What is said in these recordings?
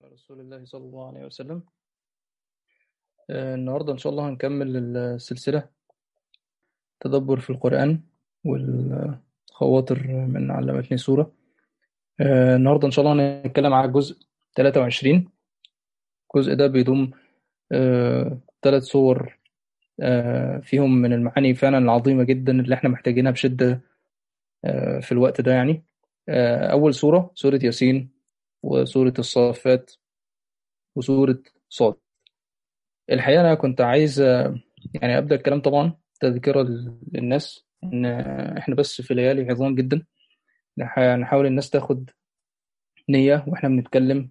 رسول الله صلى الله عليه وسلم آه، النهاردة إن شاء الله هنكمل السلسلة تدبر في القرآن والخواطر من علمتني سورة آه، النهاردة إن شاء الله هنتكلم على الجزء 23 الجزء ده بيضم ثلاث صور آه، فيهم من المعاني فعلا العظيمة جدا اللي احنا محتاجينها بشدة في الوقت ده يعني أول سورة سورة ياسين وسورة الصافات وسورة صاد الحقيقة أنا كنت عايز يعني أبدأ الكلام طبعا تذكرة للناس إن إحنا بس في ليالي عظام جدا نحاول الناس تاخد نية وإحنا بنتكلم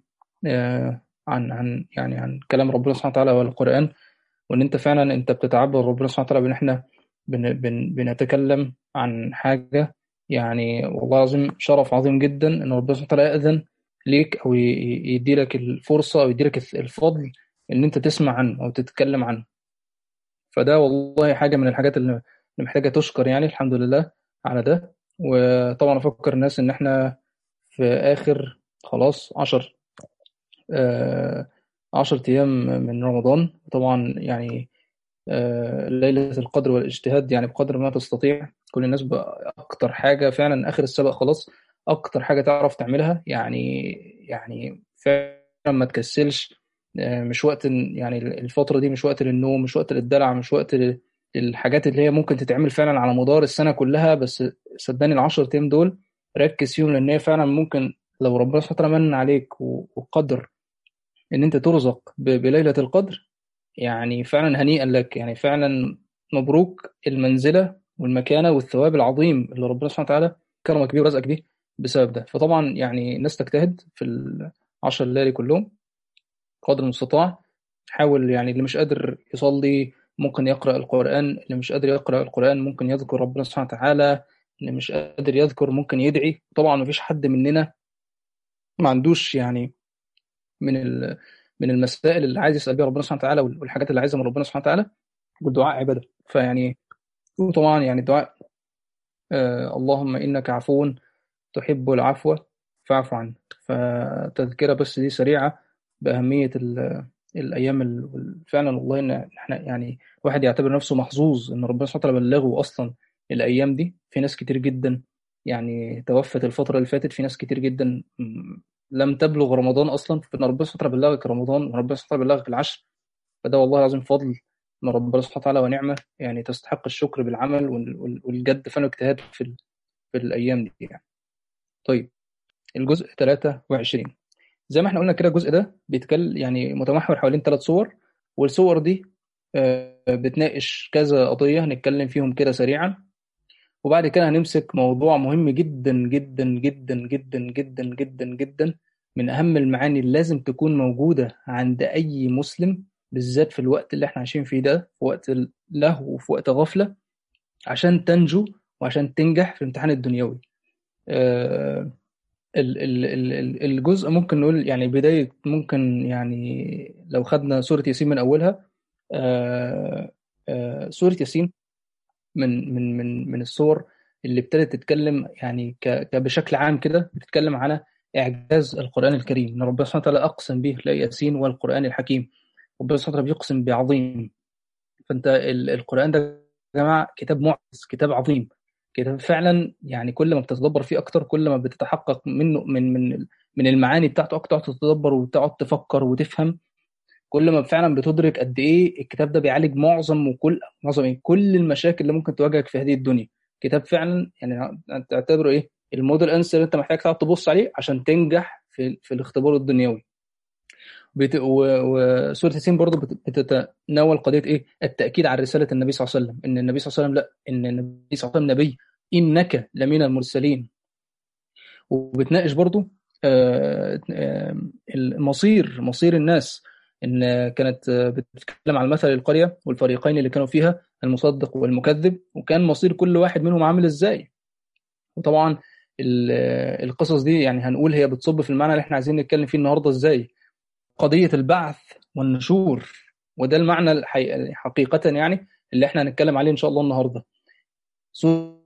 عن عن يعني عن كلام ربنا سبحانه وتعالى والقرآن وإن أنت فعلا أنت بتتعبد ربنا سبحانه وتعالى بإن إحنا بن بن بنتكلم عن حاجة يعني والله العظيم شرف عظيم جدا إن ربنا سبحانه وتعالى يأذن ليك او يدي لك الفرصه او يدي لك الفضل ان انت تسمع عنه او تتكلم عنه فده والله حاجه من الحاجات اللي محتاجه تشكر يعني الحمد لله على ده وطبعا افكر الناس ان احنا في اخر خلاص عشر آه عشر ايام من رمضان طبعا يعني آه ليله القدر والاجتهاد يعني بقدر ما تستطيع كل الناس باكتر حاجه فعلا اخر السبق خلاص اكتر حاجه تعرف تعملها يعني يعني فعلا ما تكسلش مش وقت يعني الفتره دي مش وقت للنوم مش وقت للدلع مش وقت للحاجات اللي هي ممكن تتعمل فعلا على مدار السنه كلها بس صدقني العشر ايام دول ركز فيهم لان هي فعلا ممكن لو ربنا سبحانه وتعالى من عليك وقدر ان انت ترزق بليله القدر يعني فعلا هنيئا لك يعني فعلا مبروك المنزله والمكانه والثواب العظيم اللي ربنا سبحانه وتعالى كرمك بيه ورزقك بيه بسبب ده فطبعا يعني الناس تجتهد في العشر الليالي كلهم قدر المستطاع حاول يعني اللي مش قادر يصلي ممكن يقرأ القرآن اللي مش قادر يقرأ القرآن ممكن يذكر ربنا سبحانه وتعالى اللي مش قادر يذكر ممكن يدعي طبعا مفيش حد مننا ما عندوش يعني من من المسائل اللي عايز يسأل بيها ربنا سبحانه وتعالى والحاجات اللي عايزها من ربنا سبحانه وتعالى والدعاء عبادة فيعني وطبعا يعني الدعاء آه اللهم إنك عفو تحب العفو فاعف عنه فتذكرة بس دي سريعة بأهمية الأيام فعلا والله إن إحنا يعني واحد يعتبر نفسه محظوظ إن ربنا سبحانه وتعالى بلغه أصلا الأيام دي في ناس كتير جدا يعني توفت الفترة اللي فاتت في ناس كتير جدا لم تبلغ رمضان أصلا فإن ربنا سبحانه وتعالى بلغك رمضان وربنا سبحانه وتعالى بلغك العشر فده والله العظيم فضل من ربنا سبحانه وتعالى ونعمة يعني تستحق الشكر بالعمل والجد فعلا اجتهاد في, في الأيام دي يعني. طيب الجزء 23 زي ما احنا قلنا كده الجزء ده بيتكلم يعني متمحور حوالين ثلاث صور والصور دي بتناقش كذا قضية هنتكلم فيهم كده سريعا وبعد كده هنمسك موضوع مهم جدا جدا جدا جدا جدا جدا جدا من أهم المعاني اللي لازم تكون موجودة عند أي مسلم بالذات في الوقت اللي احنا عايشين فيه ده في وقت لهو وفي وقت غفلة عشان تنجو وعشان تنجح في الامتحان الدنيوي آه الجزء ممكن نقول يعني بداية ممكن يعني لو خدنا سورة ياسين من أولها آه آه سورة ياسين من من من من الصور اللي ابتدت تتكلم يعني بشكل عام كده بتتكلم على إعجاز القرآن الكريم إن ربنا سبحانه وتعالى أقسم به لا ياسين والقرآن الحكيم ربنا سبحانه وتعالى بيقسم بعظيم فأنت القرآن ده يا جماعة كتاب معجز كتاب عظيم كده فعلا يعني كل ما بتتدبر فيه اكتر كل ما بتتحقق منه من من من المعاني بتاعته اكتر تتدبر وتقعد تفكر وتفهم كل ما فعلا بتدرك قد ايه الكتاب ده بيعالج معظم وكل معظم ايه كل المشاكل اللي ممكن تواجهك في هذه الدنيا كتاب فعلا يعني تعتبره ايه الموديل انسر انت محتاج تقعد تبص عليه عشان تنجح في في الاختبار الدنيوي بت... وسوره ياسين برضه بتتناول قضيه ايه؟ التاكيد على رساله النبي صلى الله عليه وسلم ان النبي صلى الله عليه وسلم لا ان النبي صلى الله عليه وسلم نبي انك لمن المرسلين وبتناقش برضه المصير مصير الناس ان كانت بتتكلم على مثل القريه والفريقين اللي كانوا فيها المصدق والمكذب وكان مصير كل واحد منهم عامل ازاي وطبعا القصص دي يعني هنقول هي بتصب في المعنى اللي احنا عايزين نتكلم فيه النهارده ازاي قضيه البعث والنشور وده المعنى الحقيقة حقيقة يعني اللي احنا هنتكلم عليه ان شاء الله النهارده سورة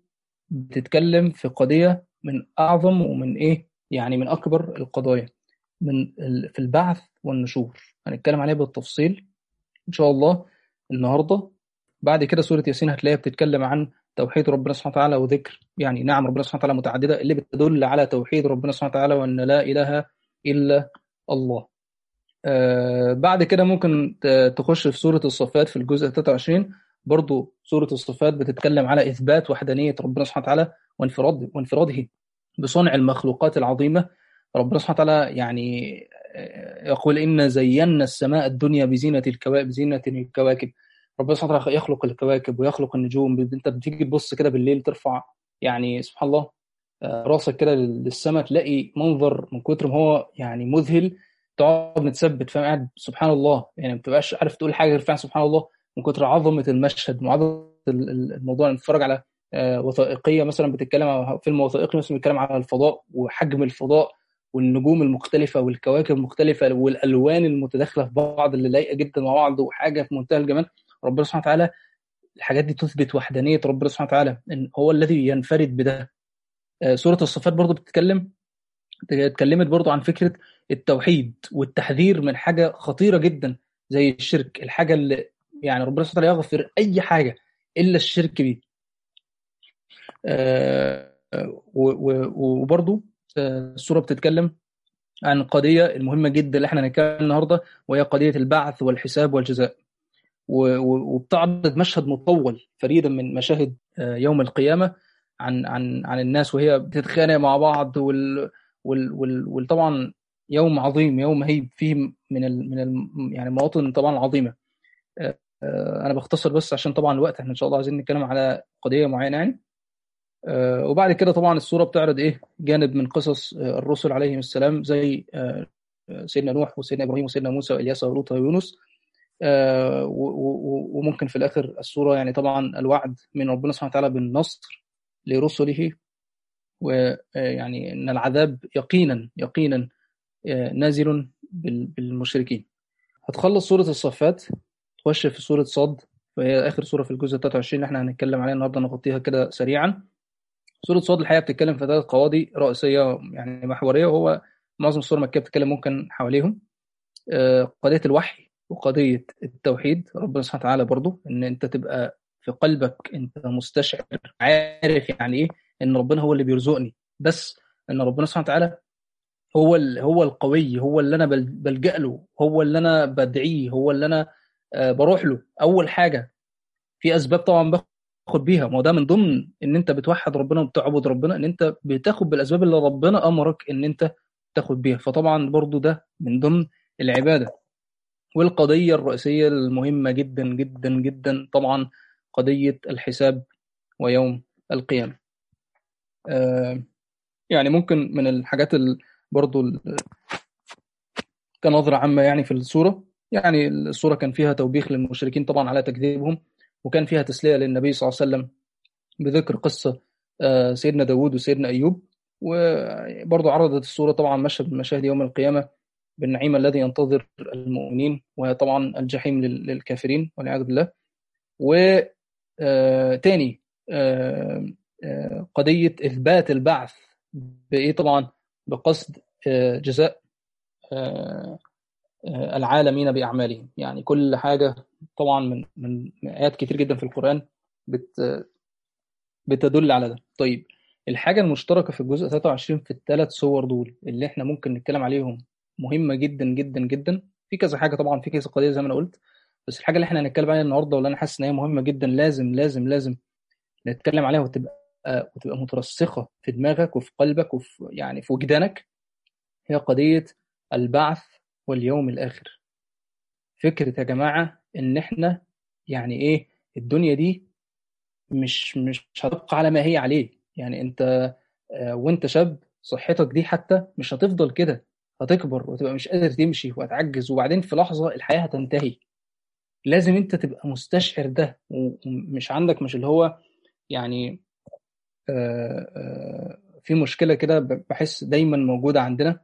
بتتكلم في قضية من أعظم ومن إيه يعني من أكبر القضايا من في البعث والنشور هنتكلم عليها بالتفصيل ان شاء الله النهارده بعد كده سوره ياسين هتلاقيها بتتكلم عن توحيد ربنا سبحانه وتعالى وذكر يعني نعم ربنا سبحانه وتعالى متعدده اللي بتدل على توحيد ربنا سبحانه وتعالى وان لا اله الا الله آه بعد كده ممكن تخش في سوره الصفات في الجزء 23 برضو سوره الصفات بتتكلم على اثبات وحدانيه ربنا سبحانه وتعالى وانفراد وانفراده بصنع المخلوقات العظيمه ربنا سبحانه وتعالى يعني يقول إن زينا السماء الدنيا بزينة الكواكب بزينة الكواكب ربنا سبحانه وتعالى يخلق الكواكب ويخلق النجوم انت بتيجي تبص كده بالليل ترفع يعني سبحان الله راسك كده للسماء تلاقي منظر من كتر ما هو يعني مذهل تقعد متثبت فاهم قاعد سبحان الله يعني ما بتبقاش عارف تقول حاجه غير فعلا سبحان الله من كتر عظمه المشهد وعظمه الموضوع نتفرج على وثائقيه مثلا بتتكلم على فيلم وثائقي مثلا بيتكلم على الفضاء وحجم الفضاء والنجوم المختلفه والكواكب المختلفه والالوان المتداخله في بعض اللي لايقه جدا مع بعض وحاجه في منتهى الجمال ربنا سبحانه وتعالى الحاجات دي تثبت وحدانيه ربنا سبحانه وتعالى ان هو الذي ينفرد بده سوره الصفات برضو بتتكلم اتكلمت برضو عن فكره التوحيد والتحذير من حاجه خطيره جدا زي الشرك الحاجه اللي يعني ربنا سبحانه وتعالى يغفر اي حاجه الا الشرك بيه وبرضو السوره بتتكلم عن القضيه المهمه جدا اللي احنا هنتكلم النهارده وهي قضيه البعث والحساب والجزاء وبتعرض مشهد مطول فريدا من مشاهد يوم القيامه عن عن عن الناس وهي بتتخانق مع بعض وال وال وال وطبعا يوم عظيم يوم مهيب فيه من ال من ال يعني مواطن طبعا عظيمه انا بختصر بس عشان طبعا الوقت احنا ان شاء الله عايزين نتكلم على قضيه معينه يعني وبعد كده طبعا السوره بتعرض ايه جانب من قصص الرسل عليهم السلام زي سيدنا نوح وسيدنا ابراهيم وسيدنا موسى والياس ولوط ويونس وممكن في الاخر السوره يعني طبعا الوعد من ربنا سبحانه وتعالى بالنصر لرسله ويعني ان العذاب يقينا يقينا نازل بالمشركين هتخلص سوره الصفات تخش في سوره صاد وهي اخر سوره في الجزء 23 اللي احنا هنتكلم عليها النهارده نغطيها كده سريعا سوره صاد الحقيقه بتتكلم في ثلاث قواضي رئيسيه يعني محوريه وهو معظم السور المكيه بتتكلم ممكن حواليهم قضيه الوحي وقضيه التوحيد ربنا سبحانه وتعالى برضو ان انت تبقى في قلبك انت مستشعر عارف يعني ايه ان ربنا هو اللي بيرزقني بس ان ربنا سبحانه وتعالى هو هو القوي هو اللي انا بلجأ له هو اللي انا بدعيه هو اللي انا بروح له اول حاجه في اسباب طبعا باخد بيها ما ده من ضمن ان انت بتوحد ربنا وبتعبد ربنا ان انت بتاخد بالاسباب اللي ربنا امرك ان انت تاخد بيها فطبعا برضو ده من ضمن العباده والقضيه الرئيسيه المهمه جدا جدا جدا طبعا قضيه الحساب ويوم القيامه آه يعني ممكن من الحاجات ال برضو ال كنظرة عامة يعني في السورة يعني السورة كان فيها توبيخ للمشركين طبعا على تكذيبهم وكان فيها تسلية للنبي صلى الله عليه وسلم بذكر قصة سيدنا داود وسيدنا أيوب وبرضه عرضت السورة طبعا مشهد من مشاهد يوم القيامة بالنعيم الذي ينتظر المؤمنين وهي طبعا الجحيم للكافرين والعياذ بالله وتاني قضية إثبات البعث بإيه طبعا بقصد جزاء العالمين بأعمالهم يعني كل حاجة طبعا من من آيات كتير جدا في القرآن بت بتدل على ده طيب الحاجة المشتركة في الجزء 23 في الثلاث صور دول اللي احنا ممكن نتكلم عليهم مهمة جدا جدا جدا في كذا حاجة طبعا في كذا قضية زي ما انا قلت بس الحاجة اللي احنا هنتكلم عليها النهاردة واللي انا حاسس ان هي مهمة جدا لازم لازم لازم نتكلم عليها وتبقى وتبقى مترسخة في دماغك وفي قلبك وفي يعني في وجدانك هي قضية البعث واليوم الآخر فكرة يا جماعة إن إحنا يعني إيه الدنيا دي مش مش هتبقى على ما هي عليه يعني أنت وأنت شاب صحتك دي حتى مش هتفضل كده هتكبر وتبقى مش قادر تمشي وهتعجز وبعدين في لحظة الحياة هتنتهي لازم أنت تبقى مستشعر ده ومش عندك مش اللي هو يعني آآ آآ في مشكلة كده بحس دايما موجودة عندنا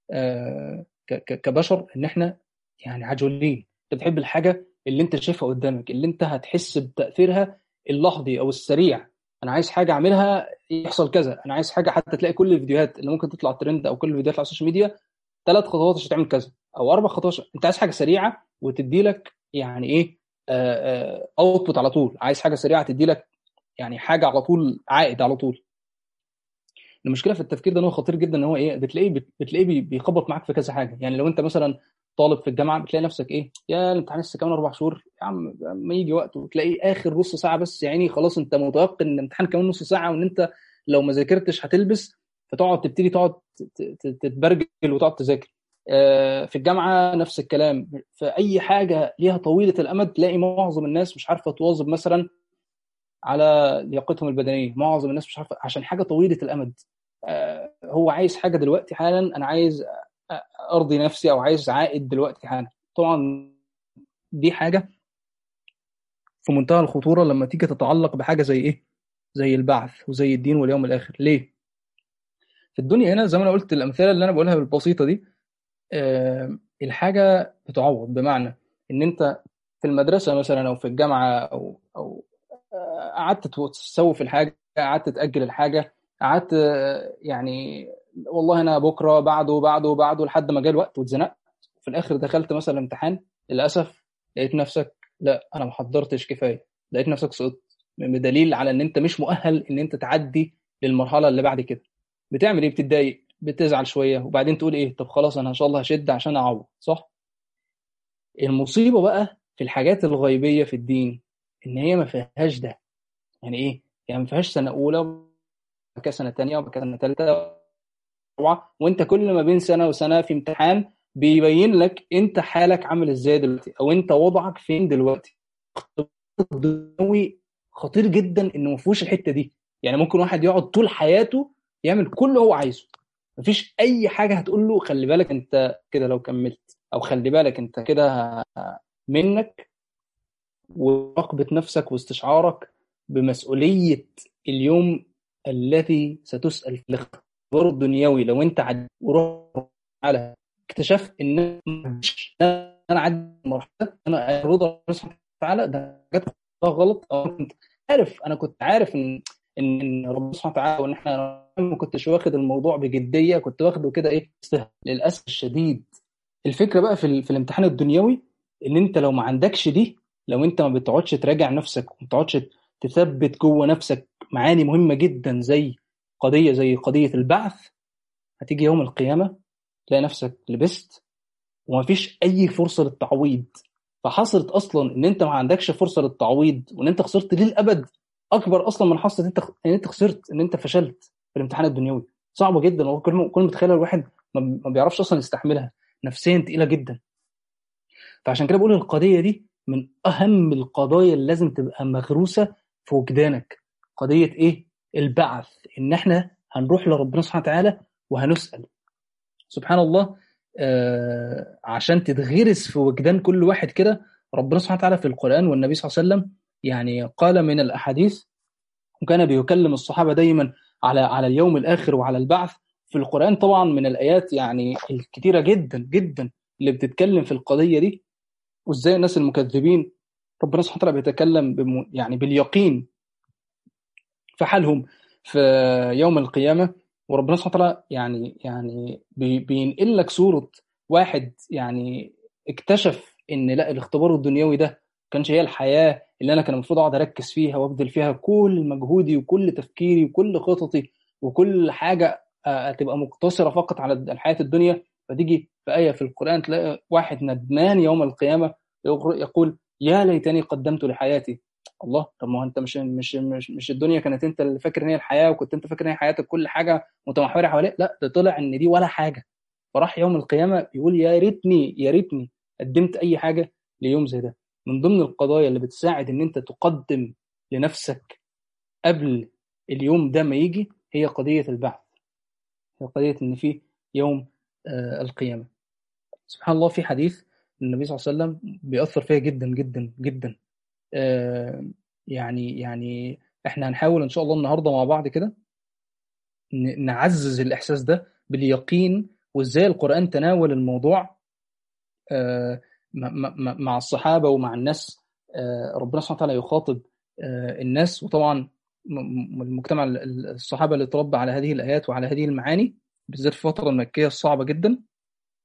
كبشر ان احنا يعني عجولين انت بتحب الحاجه اللي انت شايفها قدامك اللي انت هتحس بتاثيرها اللحظي او السريع انا عايز حاجه اعملها يحصل كذا انا عايز حاجه حتى تلاقي كل الفيديوهات اللي ممكن تطلع ترند او كل الفيديوهات على السوشيال ميديا ثلاث خطوات عشان تعمل كذا او اربع خطوات انت عايز حاجه سريعه وتدي لك يعني ايه اوتبوت على طول عايز حاجه سريعه تدي لك يعني حاجه على طول عائد على طول المشكله في التفكير ده ان هو خطير جدا ان هو ايه بتلاقيه بتلاقيه بيخبط معاك في كذا حاجه يعني لو انت مثلا طالب في الجامعه بتلاقي نفسك ايه يا الامتحان لسه كمان اربع شهور يا عم ما يجي وقته تلاقي اخر نص ساعه بس يعني خلاص انت متيقن ان الامتحان كمان نص ساعه وان انت لو ما ذاكرتش هتلبس فتقعد تبتدي تقعد تتبرجل وتقعد تذاكر في الجامعه نفس الكلام في اي حاجه ليها طويله الامد تلاقي معظم الناس مش عارفه تواظب مثلا على لياقتهم البدنيه معظم الناس مش عارفه عشان حاجه طويله الامد هو عايز حاجه دلوقتي حالا انا عايز ارضي نفسي او عايز عائد دلوقتي حالا طبعا دي حاجه في منتهى الخطوره لما تيجي تتعلق بحاجه زي ايه زي البعث وزي الدين واليوم الاخر ليه في الدنيا هنا زي ما انا قلت الامثله اللي انا بقولها بالبسيطه دي أه الحاجه بتعوض بمعنى ان انت في المدرسه مثلا او في الجامعه او او قعدت تسوي في الحاجه قعدت تاجل الحاجه قعدت يعني والله انا بكره بعده بعده بعده لحد ما جه الوقت واتزنقت في الاخر دخلت مثلا امتحان للاسف لقيت نفسك لا انا ما حضرتش كفايه لقيت نفسك سقطت بدليل على ان انت مش مؤهل ان انت تعدي للمرحله اللي بعد كده بتعمل ايه بتتضايق بتزعل شويه وبعدين تقول ايه طب خلاص انا ان شاء الله هشد عشان اعوض صح المصيبه بقى في الحاجات الغيبيه في الدين ان هي ما فيهاش ده يعني ايه يعني ما فيهاش سنه اولى وبعد كده سنه ثانيه وبعد كده سنه ثالثه وانت كل ما بين سنه وسنه في امتحان بيبين لك انت حالك عامل ازاي دلوقتي او انت وضعك فين دلوقتي الدنيوي خطير جدا انه ما فيهوش الحته دي يعني ممكن واحد يقعد طول حياته يعمل كل اللي هو عايزه مفيش اي حاجه هتقول له خلي بالك انت كده لو كملت او خلي بالك انت كده منك ومراقبه نفسك واستشعارك بمسؤوليه اليوم الذي ستسال في الاختبار الدنيوي لو انت عد ورحت على اكتشفت ان انا عدي المرحله انا رضا سبحانه وتعالى ده جت غلط او كنت عارف انا كنت عارف ان ان ربنا سبحانه وتعالى وان احنا ما كنتش واخد الموضوع بجديه كنت واخده كده ايه للاسف الشديد الفكره بقى في, في الامتحان الدنيوي ان انت لو ما عندكش دي لو انت ما بتقعدش تراجع نفسك وما بتقعدش تثبت جوه نفسك معاني مهمه جدا زي قضيه زي قضيه البعث هتيجي يوم القيامه تلاقي نفسك لبست ومفيش اي فرصه للتعويض فحصلت اصلا ان انت ما عندكش فرصه للتعويض وان انت خسرت للابد اكبر اصلا من حصه انت ان انت خسرت ان انت فشلت في الامتحان الدنيوي صعبه جدا هو كل كل متخيل الواحد ما بيعرفش اصلا يستحملها نفسيا تقيله جدا فعشان كده بقول القضيه دي من اهم القضايا اللي لازم تبقى مغروسه في وجدانك قضيه ايه البعث ان احنا هنروح لربنا سبحانه وتعالى وهنسال سبحان الله آه عشان تتغرس في وجدان كل واحد كده ربنا سبحانه وتعالى في القران والنبي صلى الله عليه وسلم يعني قال من الاحاديث وكان بيكلم الصحابه دايما على على اليوم الاخر وعلى البعث في القران طبعا من الايات يعني الكثيره جدا جدا اللي بتتكلم في القضيه دي وازاي الناس المكذبين ربنا سبحانه وتعالى بيتكلم بم يعني باليقين في حالهم في يوم القيامه وربنا سبحانه وتعالى يعني يعني بينقل لك صوره واحد يعني اكتشف ان لا الاختبار الدنيوي ده كانش هي الحياه اللي انا كان المفروض اقعد اركز فيها وابذل فيها كل مجهودي وكل تفكيري وكل خططي وكل حاجه تبقى مقتصره فقط على الحياه الدنيا فتيجي في ايه في القران تلاقي واحد ندمان يوم القيامه يقول يا ليتني قدمت لحياتي الله طب ما انت مش مش مش مش الدنيا كانت انت اللي فاكر ان هي الحياه وكنت انت فاكر ان هي حياتك كل حاجه متمحوره حواليك لا ده طلع ان دي ولا حاجه فراح يوم القيامه يقول يا ريتني يا ريتني قدمت اي حاجه ليوم زي ده من ضمن القضايا اللي بتساعد ان انت تقدم لنفسك قبل اليوم ده ما يجي هي قضيه البعث هي قضيه ان في يوم آه القيامه سبحان الله في حديث النبي صلى الله عليه وسلم بيأثر فيها جدا جدا جدا آه يعني يعني احنا هنحاول ان شاء الله النهارده مع بعض كده نعزز الاحساس ده باليقين وازاي القران تناول الموضوع آه مع الصحابه ومع الناس ربنا سبحانه وتعالى يخاطب الناس وطبعا المجتمع الصحابه اللي اتربى على هذه الايات وعلى هذه المعاني بالذات في الفتره المكيه الصعبه جدا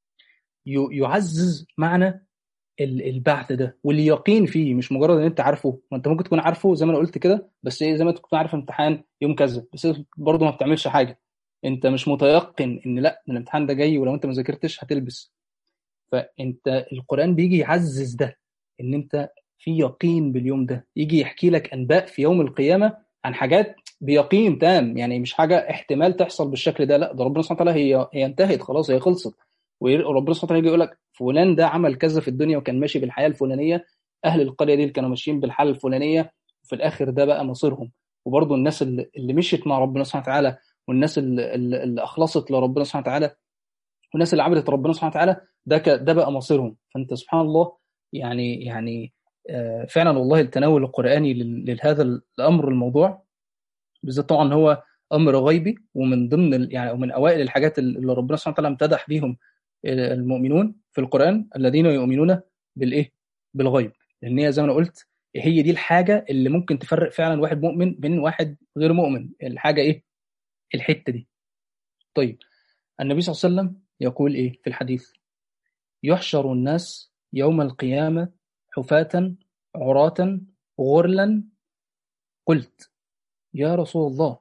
يعزز معنى البعث ده واليقين فيه مش مجرد ان انت عارفه ما انت ممكن تكون عارفه زي ما انا قلت كده بس ايه زي ما تكون عارف امتحان يوم كذا بس برضه ما بتعملش حاجه انت مش متيقن ان لا الامتحان ده جاي ولو انت ما ذاكرتش هتلبس فانت القران بيجي يعزز ده ان انت في يقين باليوم ده يجي يحكي لك انباء في يوم القيامه عن حاجات بيقين تام يعني مش حاجه احتمال تحصل بالشكل ده لا ده ربنا سبحانه وتعالى هي هي انتهت خلاص هي خلصت وربنا سبحانه وتعالى يجي يقول لك فلان ده عمل كذا في الدنيا وكان ماشي بالحياه الفلانيه اهل القريه دي اللي كانوا ماشيين بالحاله الفلانيه وفي الاخر ده بقى مصيرهم وبرضه الناس اللي, اللي مشيت مع ربنا سبحانه وتعالى والناس اللي, اللي اخلصت لربنا سبحانه وتعالى والناس اللي عبدت ربنا سبحانه وتعالى ده ده بقى مصيرهم فانت سبحان الله يعني يعني فعلا والله التناول القراني لهذا الامر الموضوع بالذات طبعا هو امر غيبي ومن ضمن يعني ومن اوائل الحاجات اللي ربنا سبحانه وتعالى امتدح بيهم المؤمنون في القران الذين يؤمنون بالايه؟ بالغيب لان هي زي ما انا قلت هي دي الحاجه اللي ممكن تفرق فعلا واحد مؤمن من واحد غير مؤمن الحاجه ايه؟ الحته دي. طيب النبي صلى الله عليه وسلم يقول ايه في الحديث؟ يحشر الناس يوم القيامه حفاة عراة غرلا قلت يا رسول الله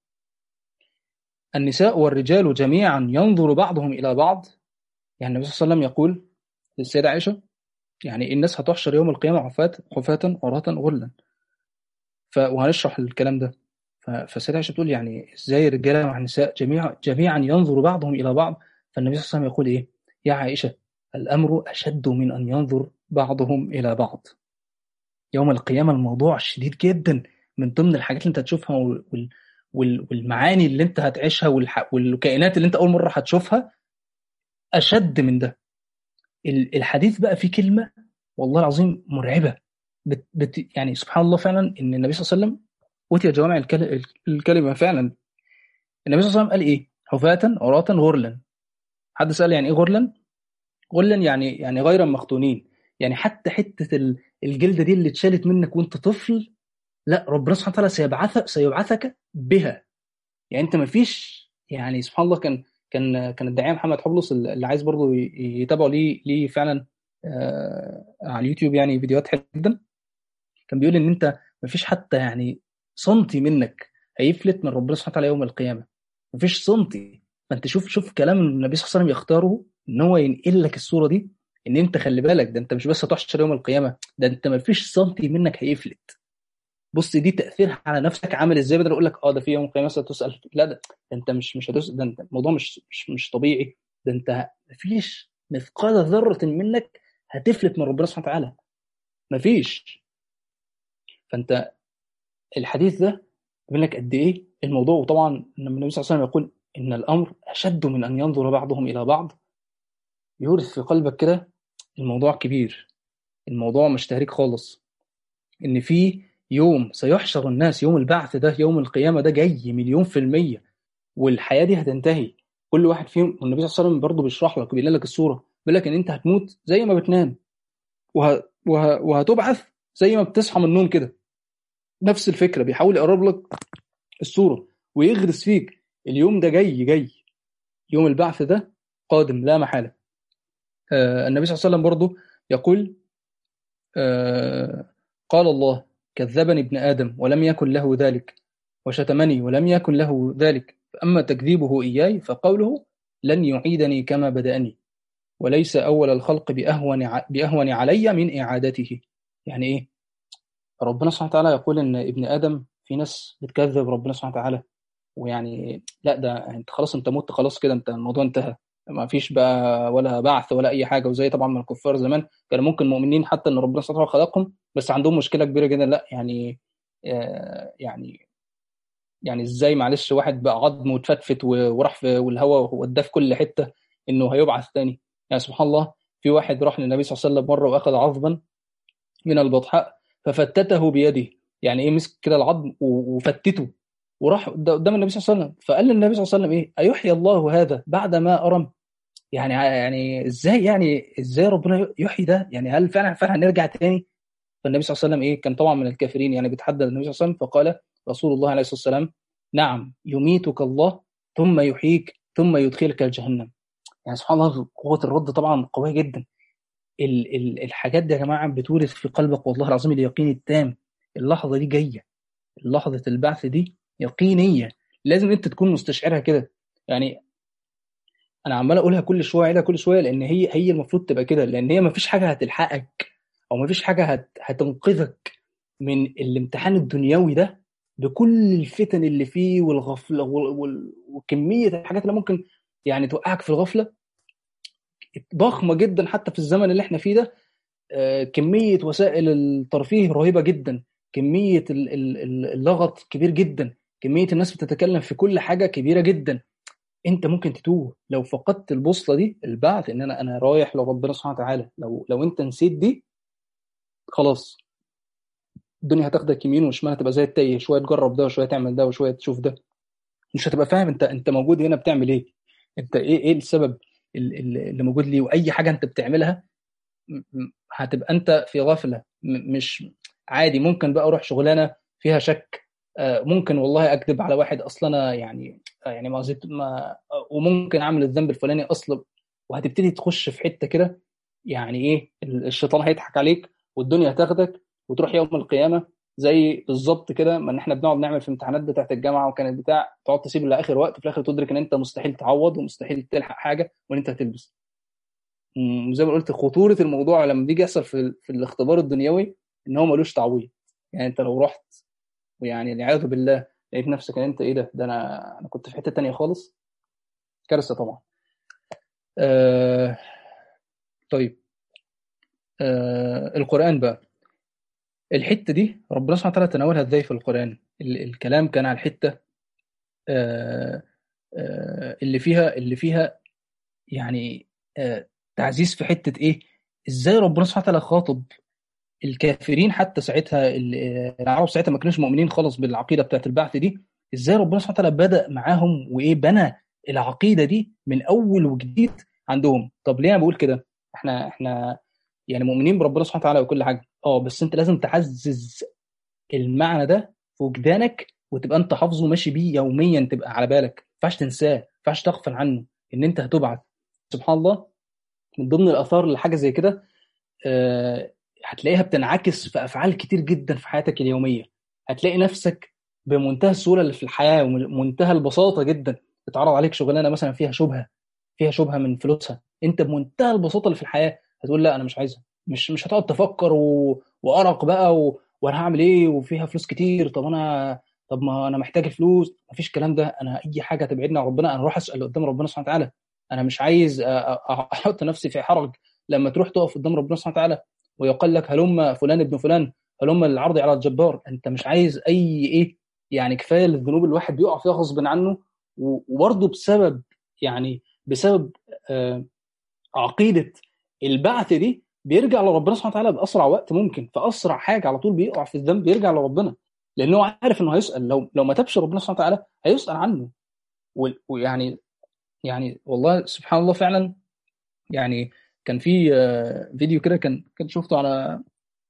النساء والرجال جميعا ينظر بعضهم إلى بعض يعني النبي صلى الله عليه وسلم يقول للسيدة عائشة يعني الناس هتحشر يوم القيامة حفاة حفاة عراة غرلا ف... وهنشرح الكلام ده ف... فالسيدة عائشة بتقول يعني ازاي الرجالة مع النساء جميع جميعا ينظر بعضهم إلى بعض فالنبي صلى الله عليه وسلم يقول إيه يا عائشة الأمر أشد من أن ينظر بعضهم إلى بعض يوم القيامة الموضوع شديد جدا من ضمن الحاجات اللي انت هتشوفها وال... وال... والمعاني اللي انت هتعيشها والح... والكائنات اللي انت أول مرة هتشوفها أشد من ده الحديث بقى فيه كلمة والله العظيم مرعبة بت... بت... يعني سبحان الله فعلا إن النبي صلى الله عليه وسلم أوتي جوامع الكل... الكلمة فعلا النبي صلى الله عليه وسلم قال إيه؟ حفاة عراة غرلا حد سأل يعني إيه غرلا؟ غرلا يعني يعني غير مختونين يعني حتى حته الجلده دي اللي اتشالت منك وانت طفل لا ربنا سبحانه وتعالى سيبعثك سيبعثك بها يعني انت ما فيش يعني سبحان الله كان كان كان الداعيه محمد حبلص اللي عايز برضه يتابعوا ليه ليه فعلا آه على اليوتيوب يعني فيديوهات حلوه جدا كان بيقول ان انت ما فيش حتى يعني سنتي منك هيفلت من ربنا سبحانه وتعالى يوم القيامه ما فيش سنتي فانت شوف شوف كلام النبي صلى الله عليه وسلم يختاره ان هو ينقل لك الصوره دي ان انت خلي بالك ده انت مش بس هتحشر يوم القيامه ده انت ما فيش سنتي منك هيفلت بص دي تاثيرها على نفسك عامل ازاي بدل اقول لك اه ده في يوم القيامه ستسال لا ده, ده انت مش مش هتسال ده انت الموضوع مش مش مش طبيعي ده انت ما فيش مثقال ذره منك هتفلت من ربنا سبحانه وتعالى ما فيش فانت الحديث ده بيقول لك قد ايه الموضوع وطبعا لما النبي صلى الله عليه وسلم يقول ان الامر اشد من ان ينظر بعضهم الى بعض يورث في قلبك كده الموضوع كبير الموضوع مش تهريج خالص ان في يوم سيحشر الناس يوم البعث ده يوم القيامة ده جاي مليون في المية والحياة دي هتنتهي كل واحد فيهم والنبي صلى الله عليه وسلم برضه بيشرح لك بيقول لك الصورة بيقول لك ان انت هتموت زي ما بتنام وه... وه... وهتبعث زي ما بتصحى من النوم كده نفس الفكرة بيحاول يقرب لك الصورة ويغرس فيك اليوم ده جاي جاي يوم البعث ده قادم لا محالة آه النبي صلى الله عليه وسلم برضه يقول آه قال الله كذبني ابن آدم ولم يكن له ذلك وشتمني ولم يكن له ذلك فأما تكذيبه إياي فقوله لن يعيدني كما بدأني وليس أول الخلق بأهون, بأهون علي من إعادته يعني إيه ربنا سبحانه وتعالى يقول إن ابن آدم في ناس بتكذب ربنا سبحانه وتعالى ويعني لا ده انت خلاص انت مت خلاص كده انت الموضوع انتهى ما فيش بقى ولا بعث ولا اي حاجه وزي طبعا من الكفار زمان كانوا ممكن مؤمنين حتى ان ربنا سبحانه وتعالى خلقهم بس عندهم مشكله كبيره جدا لا يعني آه يعني يعني ازاي معلش واحد بقى عظم واتفتفت وراح في والهواء وداه في كل حته انه هيبعث تاني يعني سبحان الله في واحد راح للنبي صلى الله عليه وسلم مره واخذ عظما من البطحاء ففتته بيده يعني ايه مسك كده العظم وفتته وراح قدام النبي صلى الله عليه وسلم فقال للنبي صلى الله عليه وسلم ايه ايحيي الله هذا بعد ما ارم يعني يعني ازاي يعني ازاي ربنا يحيي ده يعني هل فعلا فعلا هنرجع تاني فالنبي صلى الله عليه وسلم ايه كان طبعا من الكافرين يعني بيتحدى النبي صلى الله عليه وسلم فقال رسول الله عليه الصلاه والسلام نعم يميتك الله ثم يحييك ثم يدخلك الجهنم يعني سبحان الله قوه الرد طبعا قويه جدا ال ال الحاجات دي يا جماعه بتورث في قلبك والله العظيم اليقين التام اللحظه دي جايه لحظه البعث دي يقينيه لازم انت تكون مستشعرها كده يعني انا عمال اقولها كل شويه اعيدها كل شويه لان هي هي المفروض تبقى كده لان هي ما فيش حاجه هتلحقك او ما فيش حاجه هت هتنقذك من الامتحان الدنيوي ده بكل الفتن اللي فيه والغفله وال... وال... وكميه الحاجات اللي ممكن يعني توقعك في الغفله ضخمه جدا حتى في الزمن اللي احنا فيه ده آه، كميه وسائل الترفيه رهيبه جدا كميه اللغط كبير جدا كميه الناس بتتكلم في كل حاجه كبيره جدا انت ممكن تتوه لو فقدت البوصله دي البعث ان انا انا رايح لربنا سبحانه وتعالى لو لو انت نسيت دي خلاص الدنيا هتاخدك يمين وشمال هتبقى زي التايه شويه تجرب ده وشويه تعمل ده وشويه تشوف ده مش هتبقى فاهم انت انت موجود هنا بتعمل ايه انت ايه ايه السبب اللي موجود ليه واي حاجه انت بتعملها هتبقى انت في غفله مش عادي ممكن بقى اروح شغلانه فيها شك آه، ممكن والله اكذب على واحد اصلا انا يعني آه، يعني ما زلت ما وممكن اعمل الذنب الفلاني اصلا وهتبتدي تخش في حته كده يعني ايه الشيطان هيضحك عليك والدنيا هتاخدك وتروح يوم القيامه زي بالظبط كده ما ان احنا بنقعد نعمل في امتحانات بتاعت الجامعه وكانت بتاع تقعد تسيب لاخر وقت في الاخر تدرك ان انت مستحيل تعوض ومستحيل تلحق حاجه وان انت هتلبس وزي ما قلت خطوره الموضوع لما بيجي يحصل في, في الاختبار الدنيوي ان هو ملوش تعويض يعني انت لو رحت ويعني والعياذ بالله لقيت نفسك ان انت ايه ده ده انا انا كنت في حته تانية خالص كارثه طبعا آه طيب آه القران بقى الحته دي ربنا سبحانه وتعالى تناولها ازاي في القران الكلام كان على الحته آه آه اللي فيها اللي فيها يعني آه تعزيز في حته ايه ازاي ربنا سبحانه وتعالى خاطب الكافرين حتى ساعتها العرب ساعتها ما كانوش مؤمنين خالص بالعقيده بتاعت البعث دي ازاي ربنا سبحانه وتعالى بدا معاهم وايه بنى العقيده دي من اول وجديد عندهم طب ليه انا بقول كده احنا احنا يعني مؤمنين بربنا سبحانه وتعالى وكل حاجه اه بس انت لازم تعزز المعنى ده في وجدانك وتبقى انت حافظه ماشي بيه يوميا تبقى على بالك ما ينفعش تنساه ما ينفعش تغفل عنه ان انت هتبعث سبحان الله من ضمن الاثار لحاجه زي كده آه هتلاقيها بتنعكس في افعال كتير جدا في حياتك اليوميه هتلاقي نفسك بمنتهى السهوله اللي في الحياه ومنتهى البساطه جدا اتعرض عليك شغلانه مثلا فيها شبهه فيها شبهه من فلوسها انت بمنتهى البساطه اللي في الحياه هتقول لا انا مش عايزها مش مش هتقعد تفكر و... وارق بقى و... وانا هعمل ايه وفيها فلوس كتير طب انا طب ما انا محتاج فلوس مفيش الكلام ده انا اي حاجه تبعدني عن ربنا انا اروح اسال قدام ربنا سبحانه وتعالى انا مش عايز احط نفسي في حرج لما تروح تقف قدام ربنا سبحانه وتعالى ويقال لك هلم فلان ابن فلان هلم العرض على الجبار انت مش عايز اي ايه يعني كفايه الذنوب الواحد بيقع فيها غصب عنه وبرضه بسبب يعني بسبب آه عقيده البعث دي بيرجع لربنا سبحانه وتعالى باسرع وقت ممكن في اسرع حاجه على طول بيقع في الذنب بيرجع لربنا لانه هو عارف انه هيسال لو لو ما تابش ربنا سبحانه وتعالى هيسال عنه ويعني يعني والله سبحان الله فعلا يعني كان في فيديو كده كان كنت شفته على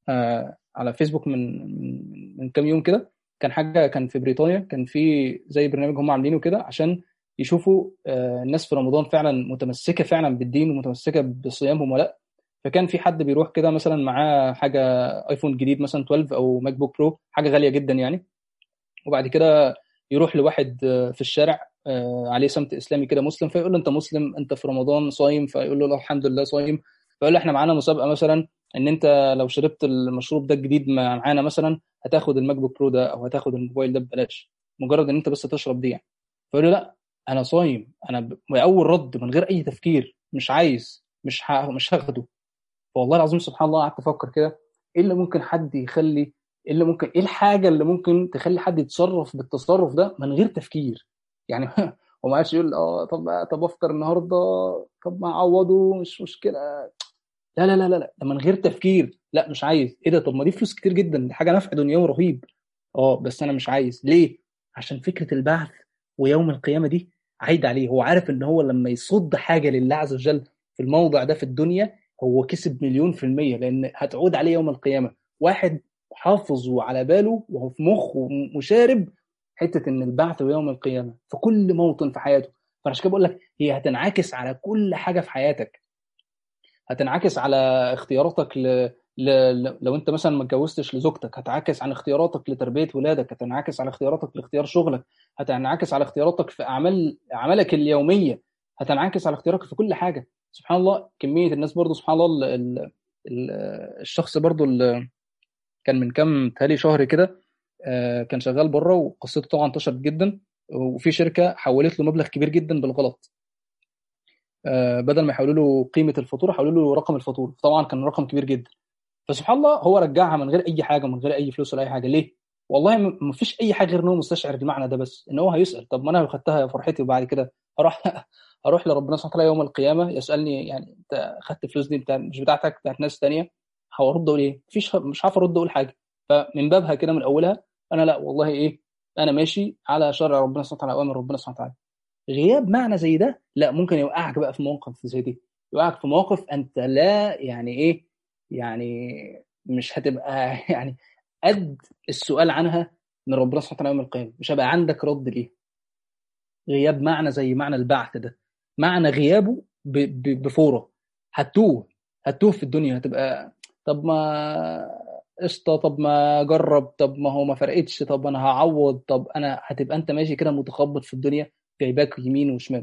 على فيسبوك من من كام يوم كده كان حاجه كان في بريطانيا كان في زي برنامج هم عاملينه كده عشان يشوفوا الناس في رمضان فعلا متمسكه فعلا بالدين ومتمسكه بصيامهم ولا لا فكان في حد بيروح كده مثلا معاه حاجه ايفون جديد مثلا 12 او ماك بوك برو حاجه غاليه جدا يعني وبعد كده يروح لواحد في الشارع عليه سمت اسلامي كده مسلم فيقول له انت مسلم انت في رمضان صايم فيقول له الحمد لله صايم فيقول له احنا معانا مسابقه مثلا ان انت لو شربت المشروب ده الجديد معانا مثلا هتاخد الماك بوك برو ده او هتاخد الموبايل ده ببلاش مجرد ان انت بس تشرب دي يعني فيقول له لا انا صايم انا باول رد من غير اي تفكير مش عايز مش ه... مش هاخده فوالله العظيم سبحان الله قعدت افكر كده ايه اللي ممكن حد يخلي ايه اللي ممكن ايه الحاجه اللي ممكن تخلي حد يتصرف بالتصرف ده من غير تفكير يعني هو ما عادش يقول اه طب طب افطر النهارده طب ما اعوضه مش مشكله لا لا لا لا لا من غير تفكير لا مش عايز ايه ده طب ما دي فلوس كتير جدا دي حاجه نفع دنيوي رهيب اه بس انا مش عايز ليه عشان فكره البعث ويوم القيامه دي عايد عليه هو عارف ان هو لما يصد حاجه لله عز وجل في الموضع ده في الدنيا هو كسب مليون في المية لأن هتعود عليه يوم القيامة واحد حافظ وعلى باله وهو في مخه ومشارب حتة إن البعث ويوم القيامة في كل موطن في حياته فعشان كده بقول لك هي هتنعكس على كل حاجه في حياتك هتنعكس على اختياراتك ل... ل... لو انت مثلا ما اتجوزتش لزوجتك هتنعكس عن اختياراتك لتربيه ولادك هتنعكس على اختياراتك لاختيار شغلك هتنعكس على اختياراتك في اعمال اعمالك اليوميه هتنعكس على اختياراتك في كل حاجه سبحان الله كميه الناس برضو سبحان الله ال... ال... ال... الشخص برضو اللي كان من كام تالي شهر كده كان شغال بره وقصته طبعا انتشرت جدا وفي شركه حولت له مبلغ كبير جدا بالغلط بدل ما يحولوا له قيمه الفاتوره حولوا له رقم الفاتوره طبعا كان رقم كبير جدا فسبحان الله هو رجعها من غير اي حاجه من غير اي فلوس ولا اي حاجه ليه والله ما فيش اي حاجه غير ان هو مستشعر المعنى ده بس ان هو هيسال طب ما انا لو خدتها فرحتي وبعد كده اروح اروح لربنا سبحانه وتعالى يوم القيامه يسالني يعني انت خدت الفلوس دي انت مش بتاعتك بتاعت ناس ثانيه هرد اقول ايه مفيش مش عارف ارد اقول حاجه فمن بابها كده من اولها انا لا والله ايه انا ماشي على شرع ربنا سبحانه وتعالى اوامر ربنا سبحانه وتعالى غياب معنى زي ده لا ممكن يوقعك بقى في مواقف زي دي يوقعك في مواقف انت لا يعني ايه يعني مش هتبقى يعني قد السؤال عنها من ربنا سبحانه وتعالى يوم القيامه مش هيبقى عندك رد ليه غياب معنى زي معنى البعث ده معنى غيابه بفوره هتوه هتوه في الدنيا هتبقى طب ما قشطه طب ما اجرب طب ما هو ما فرقتش طب انا هعوض طب انا هتبقى انت ماشي كده متخبط في الدنيا جايباك يمين وشمال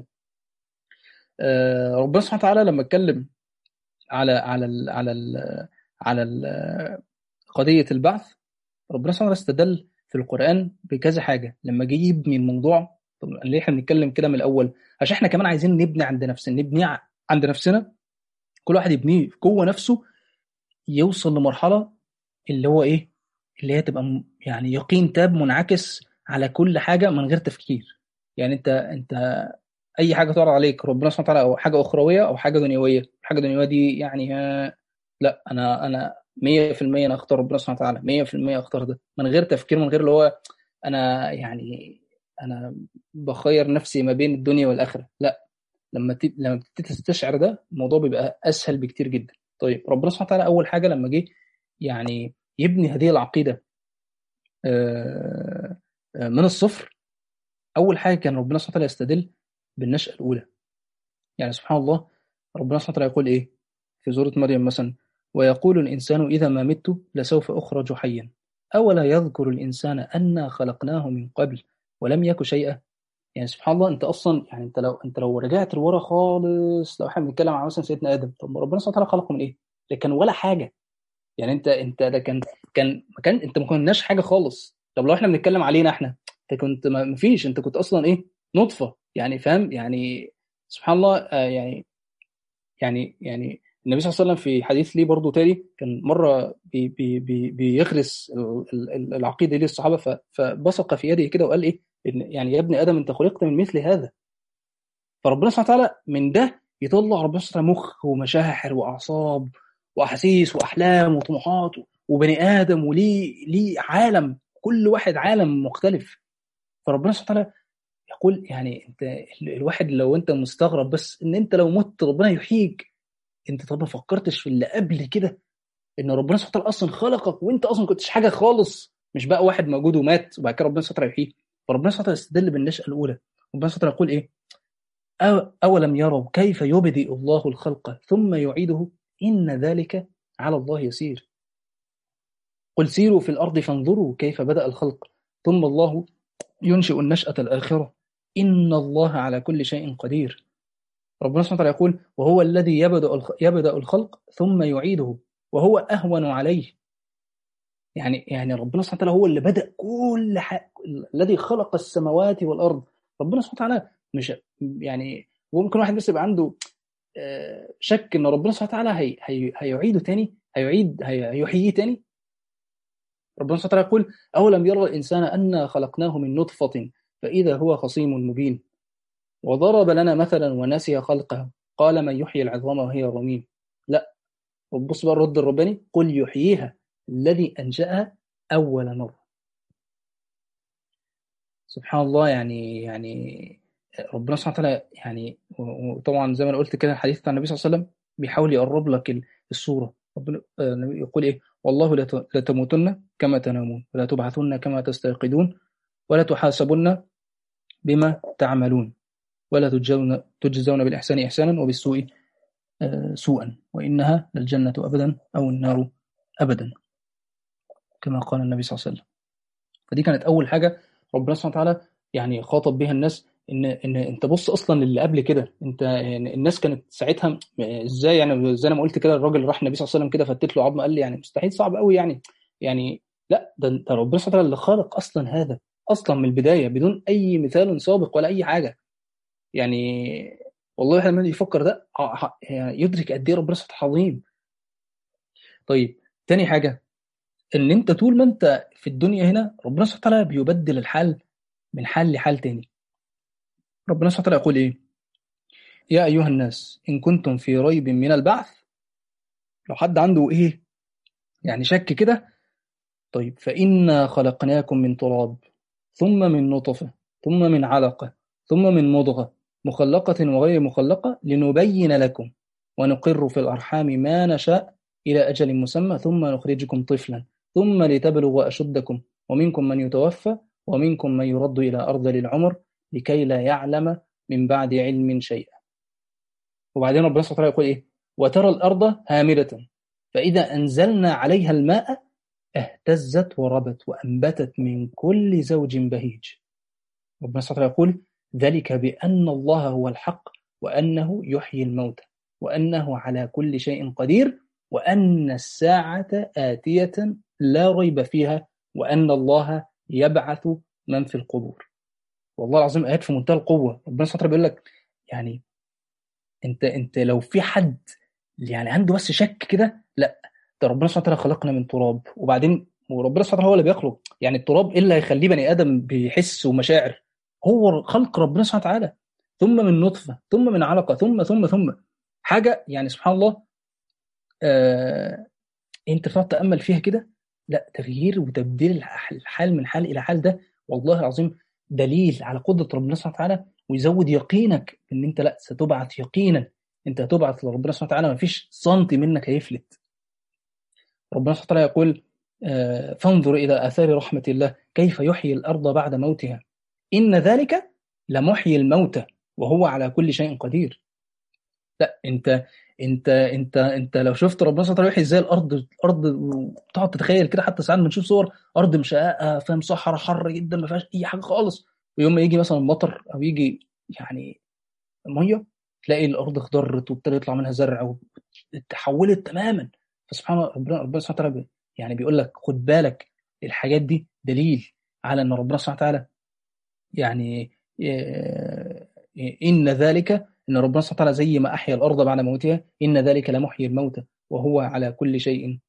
آه ربنا سبحانه وتعالى لما اتكلم على على ال على ال على ال قضيه البعث ربنا سبحانه وتعالى استدل في القران بكذا حاجه لما جه يبني الموضوع طب ليه احنا بنتكلم كده من الاول عشان احنا كمان عايزين نبني عند نفسنا نبني عند نفسنا كل واحد يبنيه جوه نفسه يوصل لمرحله اللي هو ايه اللي هي تبقى يعني يقين تام منعكس على كل حاجه من غير تفكير يعني انت انت اي حاجه تعرض عليك ربنا سبحانه وتعالى او حاجه اخرويه او حاجه دنيويه الحاجه الدنيويه دي يعني لا انا انا 100% انا اختار ربنا سبحانه وتعالى 100% اختار ده من غير تفكير من غير اللي هو انا يعني انا بخير نفسي ما بين الدنيا والاخره لا لما ت... لما بتبتدي تستشعر ده الموضوع بيبقى اسهل بكتير جدا طيب ربنا سبحانه وتعالى اول حاجه لما جه يعني يبني هذه العقيده من الصفر اول حاجه كان ربنا سبحانه وتعالى يستدل بالنشأة الأولى يعني سبحان الله ربنا سبحانه وتعالى يقول إيه في سورة مريم مثلا ويقول الإنسان إذا ما مت لسوف أخرج حيا أولا يذكر الإنسان أنا خلقناه من قبل ولم يك شيئا يعني سبحان الله أنت أصلا يعني أنت لو أنت لو رجعت لورا خالص لو احنا بنتكلم عن مثلا سيدنا آدم طب ربنا سبحانه وتعالى خلقه من إيه؟ ده كان ولا حاجة يعني أنت أنت ده كان كان ما كان أنت ما كناش حاجة خالص طب لو احنا بنتكلم علينا احنا انت كنت ما فيش انت كنت اصلا ايه نطفه يعني فاهم يعني سبحان الله آه يعني يعني يعني النبي صلى الله عليه وسلم في حديث ليه برضه تاني كان مره بي بي بي بيغرس العقيده دي للصحابه فبصق في يده كده وقال ايه يعني يا ابن ادم انت خلقت من مثل هذا فربنا سبحانه وتعالى من ده يطلع ربنا سبحانه وتعالى مخ ومشاعر واعصاب واحاسيس واحلام وطموحات وبني ادم وليه ليه عالم كل واحد عالم مختلف فربنا سبحانه وتعالى يقول يعني انت الواحد لو انت مستغرب بس ان انت لو مت ربنا يحييك انت طب ما فكرتش في اللي قبل كده ان ربنا سبحانه وتعالى اصلا خلقك وانت اصلا ما كنتش حاجه خالص مش بقى واحد موجود ومات وبعد كده ربنا سبحانه وتعالى يحييه فربنا سبحانه وتعالى يستدل بالنشأة الأولى ربنا سبحانه وتعالى يقول إيه أو أولم يروا كيف يبدئ الله الخلق ثم يعيده إن ذلك على الله يسير قل سيروا في الأرض فانظروا كيف بدأ الخلق ثم الله ينشئ النشأة الآخرة إن الله على كل شيء قدير ربنا سبحانه وتعالى يقول وهو الذي يبدأ يبدأ الخلق ثم يعيده وهو أهون عليه يعني يعني ربنا سبحانه وتعالى هو اللي بدأ كل حاجة الذي خلق السماوات والأرض ربنا سبحانه وتعالى مش يعني ممكن واحد بس يبقى عنده شك ان ربنا سبحانه وتعالى هي هي هيعيده تاني هيعيد هيحييه تاني ربنا سبحانه وتعالى يقول أولم يرى الإنسان أنا خلقناه من نطفة فإذا هو خصيم مبين وضرب لنا مثلا ونسي خلقه قال من يحيي العظام وهي رميم لا بص بقى الرد الرباني قل يحييها الذي أنشأها أول مرة سبحان الله يعني يعني ربنا سبحانه وتعالى يعني وطبعا زي ما انا قلت كده الحديث بتاع النبي صلى الله عليه وسلم بيحاول يقرب لك الصوره ربنا يقول ايه والله لا تموتن كما تنامون ولا تبعثن كما تستيقظون ولا تحاسبن بما تعملون ولا تجزون تجزون بالاحسان احسانا وبالسوء آه، سوءا وانها للجنه ابدا او النار ابدا كما قال النبي صلى الله عليه وسلم فدي كانت اول حاجه ربنا سبحانه وتعالى يعني خاطب بها الناس ان ان انت بص اصلا اللي قبل كده انت يعني الناس كانت ساعتها ازاي يعني زي ما قلت كده الراجل راح النبي صلى الله عليه وسلم كده فتت له عظمه قال لي يعني مستحيل صعب قوي يعني يعني لا ده انت ربنا سبحانه وتعالى اللي خلق اصلا هذا اصلا من البدايه بدون اي مثال سابق ولا اي حاجه يعني والله احنا لما يفكر ده يعني يدرك قد ايه ربنا سبحانه عظيم طيب تاني حاجه ان انت طول ما انت في الدنيا هنا ربنا سبحانه وتعالى بيبدل الحال من حال لحال تاني ربنا سبحانه وتعالى يقول ايه يا ايها الناس ان كنتم في ريب من البعث لو حد عنده ايه يعني شك كده طيب فإنا خلقناكم من تراب ثم من نطفة ثم من علقة ثم من مضغة مخلقة وغير مخلقة لنبين لكم ونقر في الأرحام ما نشاء إلى أجل مسمى ثم نخرجكم طفلا ثم لتبلغوا أشدكم ومنكم من يتوفى ومنكم من يرد إلى أرض للعمر لكي لا يعلم من بعد علم شيئا وبعدين ربنا سبحانه وتعالى يقول إيه وترى الأرض هامدة فإذا أنزلنا عليها الماء اهتزت وربت وأنبتت من كل زوج بهيج ربنا سبحانه وتعالى يقول ذلك بأن الله هو الحق وأنه يحيي الموتى وأنه على كل شيء قدير وأن الساعة آتية لا ريب فيها وأن الله يبعث من في القبور والله العظيم آيات في منتهى القوة ربنا سبحانه بيقول لك يعني انت انت لو في حد يعني عنده بس شك كده لا ده ربنا سبحانه وتعالى خلقنا من تراب وبعدين وربنا سبحانه وتعالى هو اللي بيخلق يعني التراب ايه اللي هيخليه بني ادم بيحس ومشاعر هو خلق ربنا سبحانه وتعالى ثم من نطفه ثم من علقه ثم ثم ثم حاجه يعني سبحان الله آه انت تقعد تامل فيها كده لا تغيير وتبديل الحال من حال الى حال ده والله العظيم دليل على قدره ربنا سبحانه وتعالى ويزود يقينك ان انت لا ستبعث يقينا انت هتبعث لربنا سبحانه وتعالى ما فيش سنتي منك هيفلت ربنا سبحانه وتعالى يقول آه فانظر الى اثار رحمه الله كيف يحيي الارض بعد موتها ان ذلك لمحيي الموتى وهو على كل شيء قدير لا انت انت انت انت لو شفت ربنا سبحانه وتعالى يحيي ازاي الارض الارض تقعد تتخيل كده حتى ساعات بنشوف صور ارض مشققه فاهم صحراء حر جدا ما فيهاش اي حاجه خالص ويوم ما يجي مثلا مطر او يجي يعني ميه تلاقي الارض اخضرت وابتدى يطلع منها زرع وتحولت تماما فسبحان الله ربنا ربنا سبحانه وتعالى يعني بيقول لك خد بالك الحاجات دي دليل على ان ربنا سبحانه وتعالى يعني ان ذلك ان ربنا سبحانه وتعالى زي ما احيا الارض بعد موتها ان ذلك لمحيي الموتى وهو على كل شيء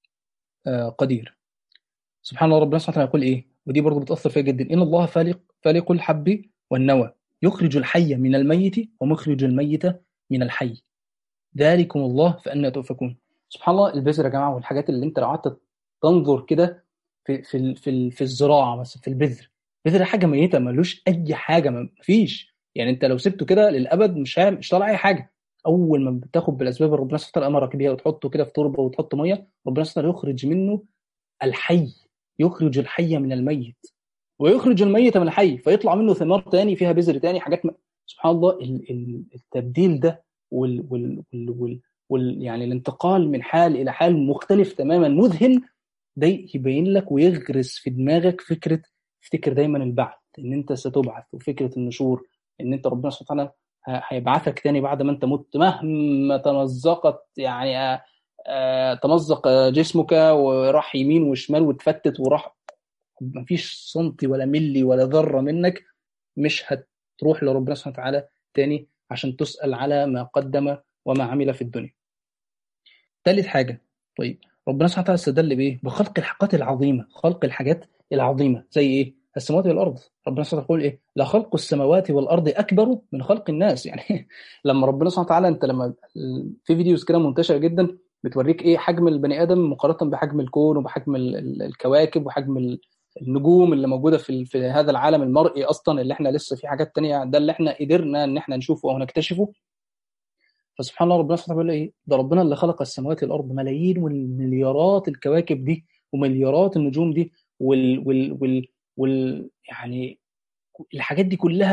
قدير سبحان الله ربنا سبحانه وتعالى يقول ايه ودي برضه بتاثر فيها جدا ان الله فالق فالق الحب والنوى يخرج الحي من الميت ومخرج الميت من الحي ذلكم الله فأنا تؤفكون سبحان الله البذر يا جماعه والحاجات اللي انت لو قعدت تنظر كده في في في, في الزراعه مثلا في البذر البذر حاجه ميته ملوش اي حاجه مفيش يعني انت لو سبته كده للابد مش مش طالع اي حاجه اول ما بتاخد بالاسباب اللي ربنا سبحانه وتعالى امرك بيها وتحطه كده في تربه وتحط ميه ربنا سبحانه يخرج منه الحي يخرج الحي من الميت ويخرج الميت من الحي فيطلع منه ثمار تاني فيها بذر تاني حاجات م... سبحان الله التبديل ده وال, وال, وال, وال وال يعني الانتقال من حال الى حال مختلف تماما مذهل ده يبين لك ويغرس في دماغك فكره افتكر دايما البعث ان انت ستبعث وفكره النشور ان انت ربنا سبحانه وتعالى هيبعثك تاني بعد ما انت مت مهما تمزقت يعني تمزق جسمك وراح يمين وشمال وتفتت وراح مفيش سنتي ولا ملي ولا ذره منك مش هتروح لربنا سبحانه وتعالى تاني عشان تسال على ما قدم وما عمل في الدنيا. ثالث حاجه طيب ربنا سبحانه وتعالى استدل بايه؟ بخلق الحاجات العظيمه، خلق الحاجات العظيمه زي ايه؟ السماوات والارض، ربنا سبحانه وتعالى يقول ايه؟ لخلق السماوات والارض اكبر من خلق الناس، يعني لما ربنا سبحانه وتعالى انت لما في فيديوز كده منتشره جدا بتوريك ايه حجم البني ادم مقارنه بحجم الكون وبحجم الكواكب وحجم النجوم اللي موجوده في في هذا العالم المرئي اصلا اللي احنا لسه في حاجات تانية ده اللي احنا قدرنا ان احنا نشوفه او نكتشفه فسبحان الله ربنا سبحانه وتعالى ايه ده ربنا اللي خلق السماوات والارض ملايين والمليارات الكواكب دي ومليارات النجوم دي وال وال وال, وال يعني الحاجات دي كلها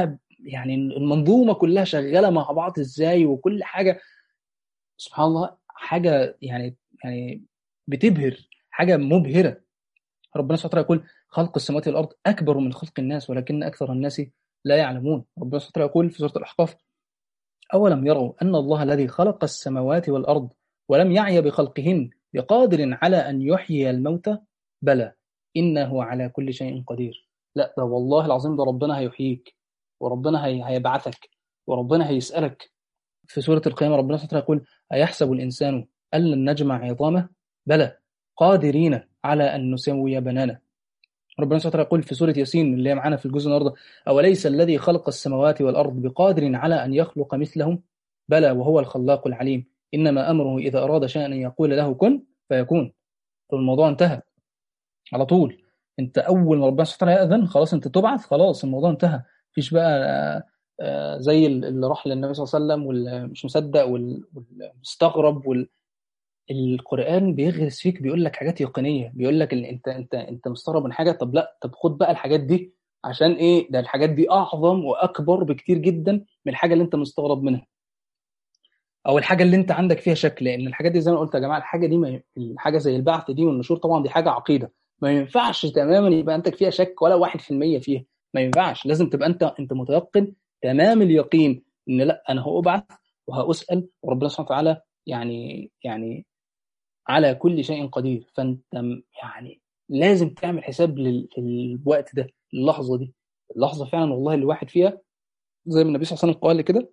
يعني المنظومه كلها شغاله مع بعض ازاي وكل حاجه سبحان الله حاجه يعني يعني بتبهر حاجه مبهره ربنا سبحانه وتعالى يقول خلق السماوات والارض اكبر من خلق الناس ولكن اكثر الناس لا يعلمون ربنا سبحانه وتعالى يقول في سوره الاحقاف اولم يروا ان الله الذي خلق السماوات والارض ولم يعي بخلقهن بقادر على ان يحيي الموتى بلى انه على كل شيء قدير لا ده والله العظيم ده ربنا هيحييك وربنا هي هيبعثك وربنا هيسالك في سوره القيامه ربنا سبحانه وتعالى يقول ايحسب الانسان ان لن نجمع عظامه بلى قادرين على ان نسوي بنانه ربنا سبحانه وتعالى يقول في سورة ياسين اللي هي معانا في الجزء النهارده أوليس الذي خلق السماوات والأرض بقادر على أن يخلق مثلهم بلى وهو الخلاق العليم إنما أمره إذا أراد شيئا أن يقول له كن فيكون الموضوع انتهى على طول انت اول ما ربنا سبحانه وتعالى ياذن خلاص انت تبعث خلاص الموضوع انتهى مفيش بقى زي اللي راح للنبي صلى الله عليه وسلم واللي مش مصدق والمستغرب وال... القران بيغرس فيك بيقول لك حاجات يقينيه بيقول لك ان انت انت انت مستغرب من حاجه طب لا طب خد بقى الحاجات دي عشان ايه ده الحاجات دي اعظم واكبر بكتير جدا من الحاجه اللي انت مستغرب منها او الحاجه اللي انت عندك فيها شك لان الحاجات دي زي ما قلت يا جماعه الحاجه دي ما الحاجه زي البعث دي والنشور طبعا دي حاجه عقيده ما ينفعش تماما يبقى انت فيها شك ولا 1% فيها ما ينفعش لازم تبقى انت انت متيقن تمام اليقين ان لا انا هابعث وهاسال وربنا سبحانه وتعالى يعني يعني على كل شيء قدير فانت يعني لازم تعمل حساب للوقت ده اللحظه دي اللحظه فعلا والله اللي واحد فيها زي ما النبي صلى الله عليه وسلم قال كده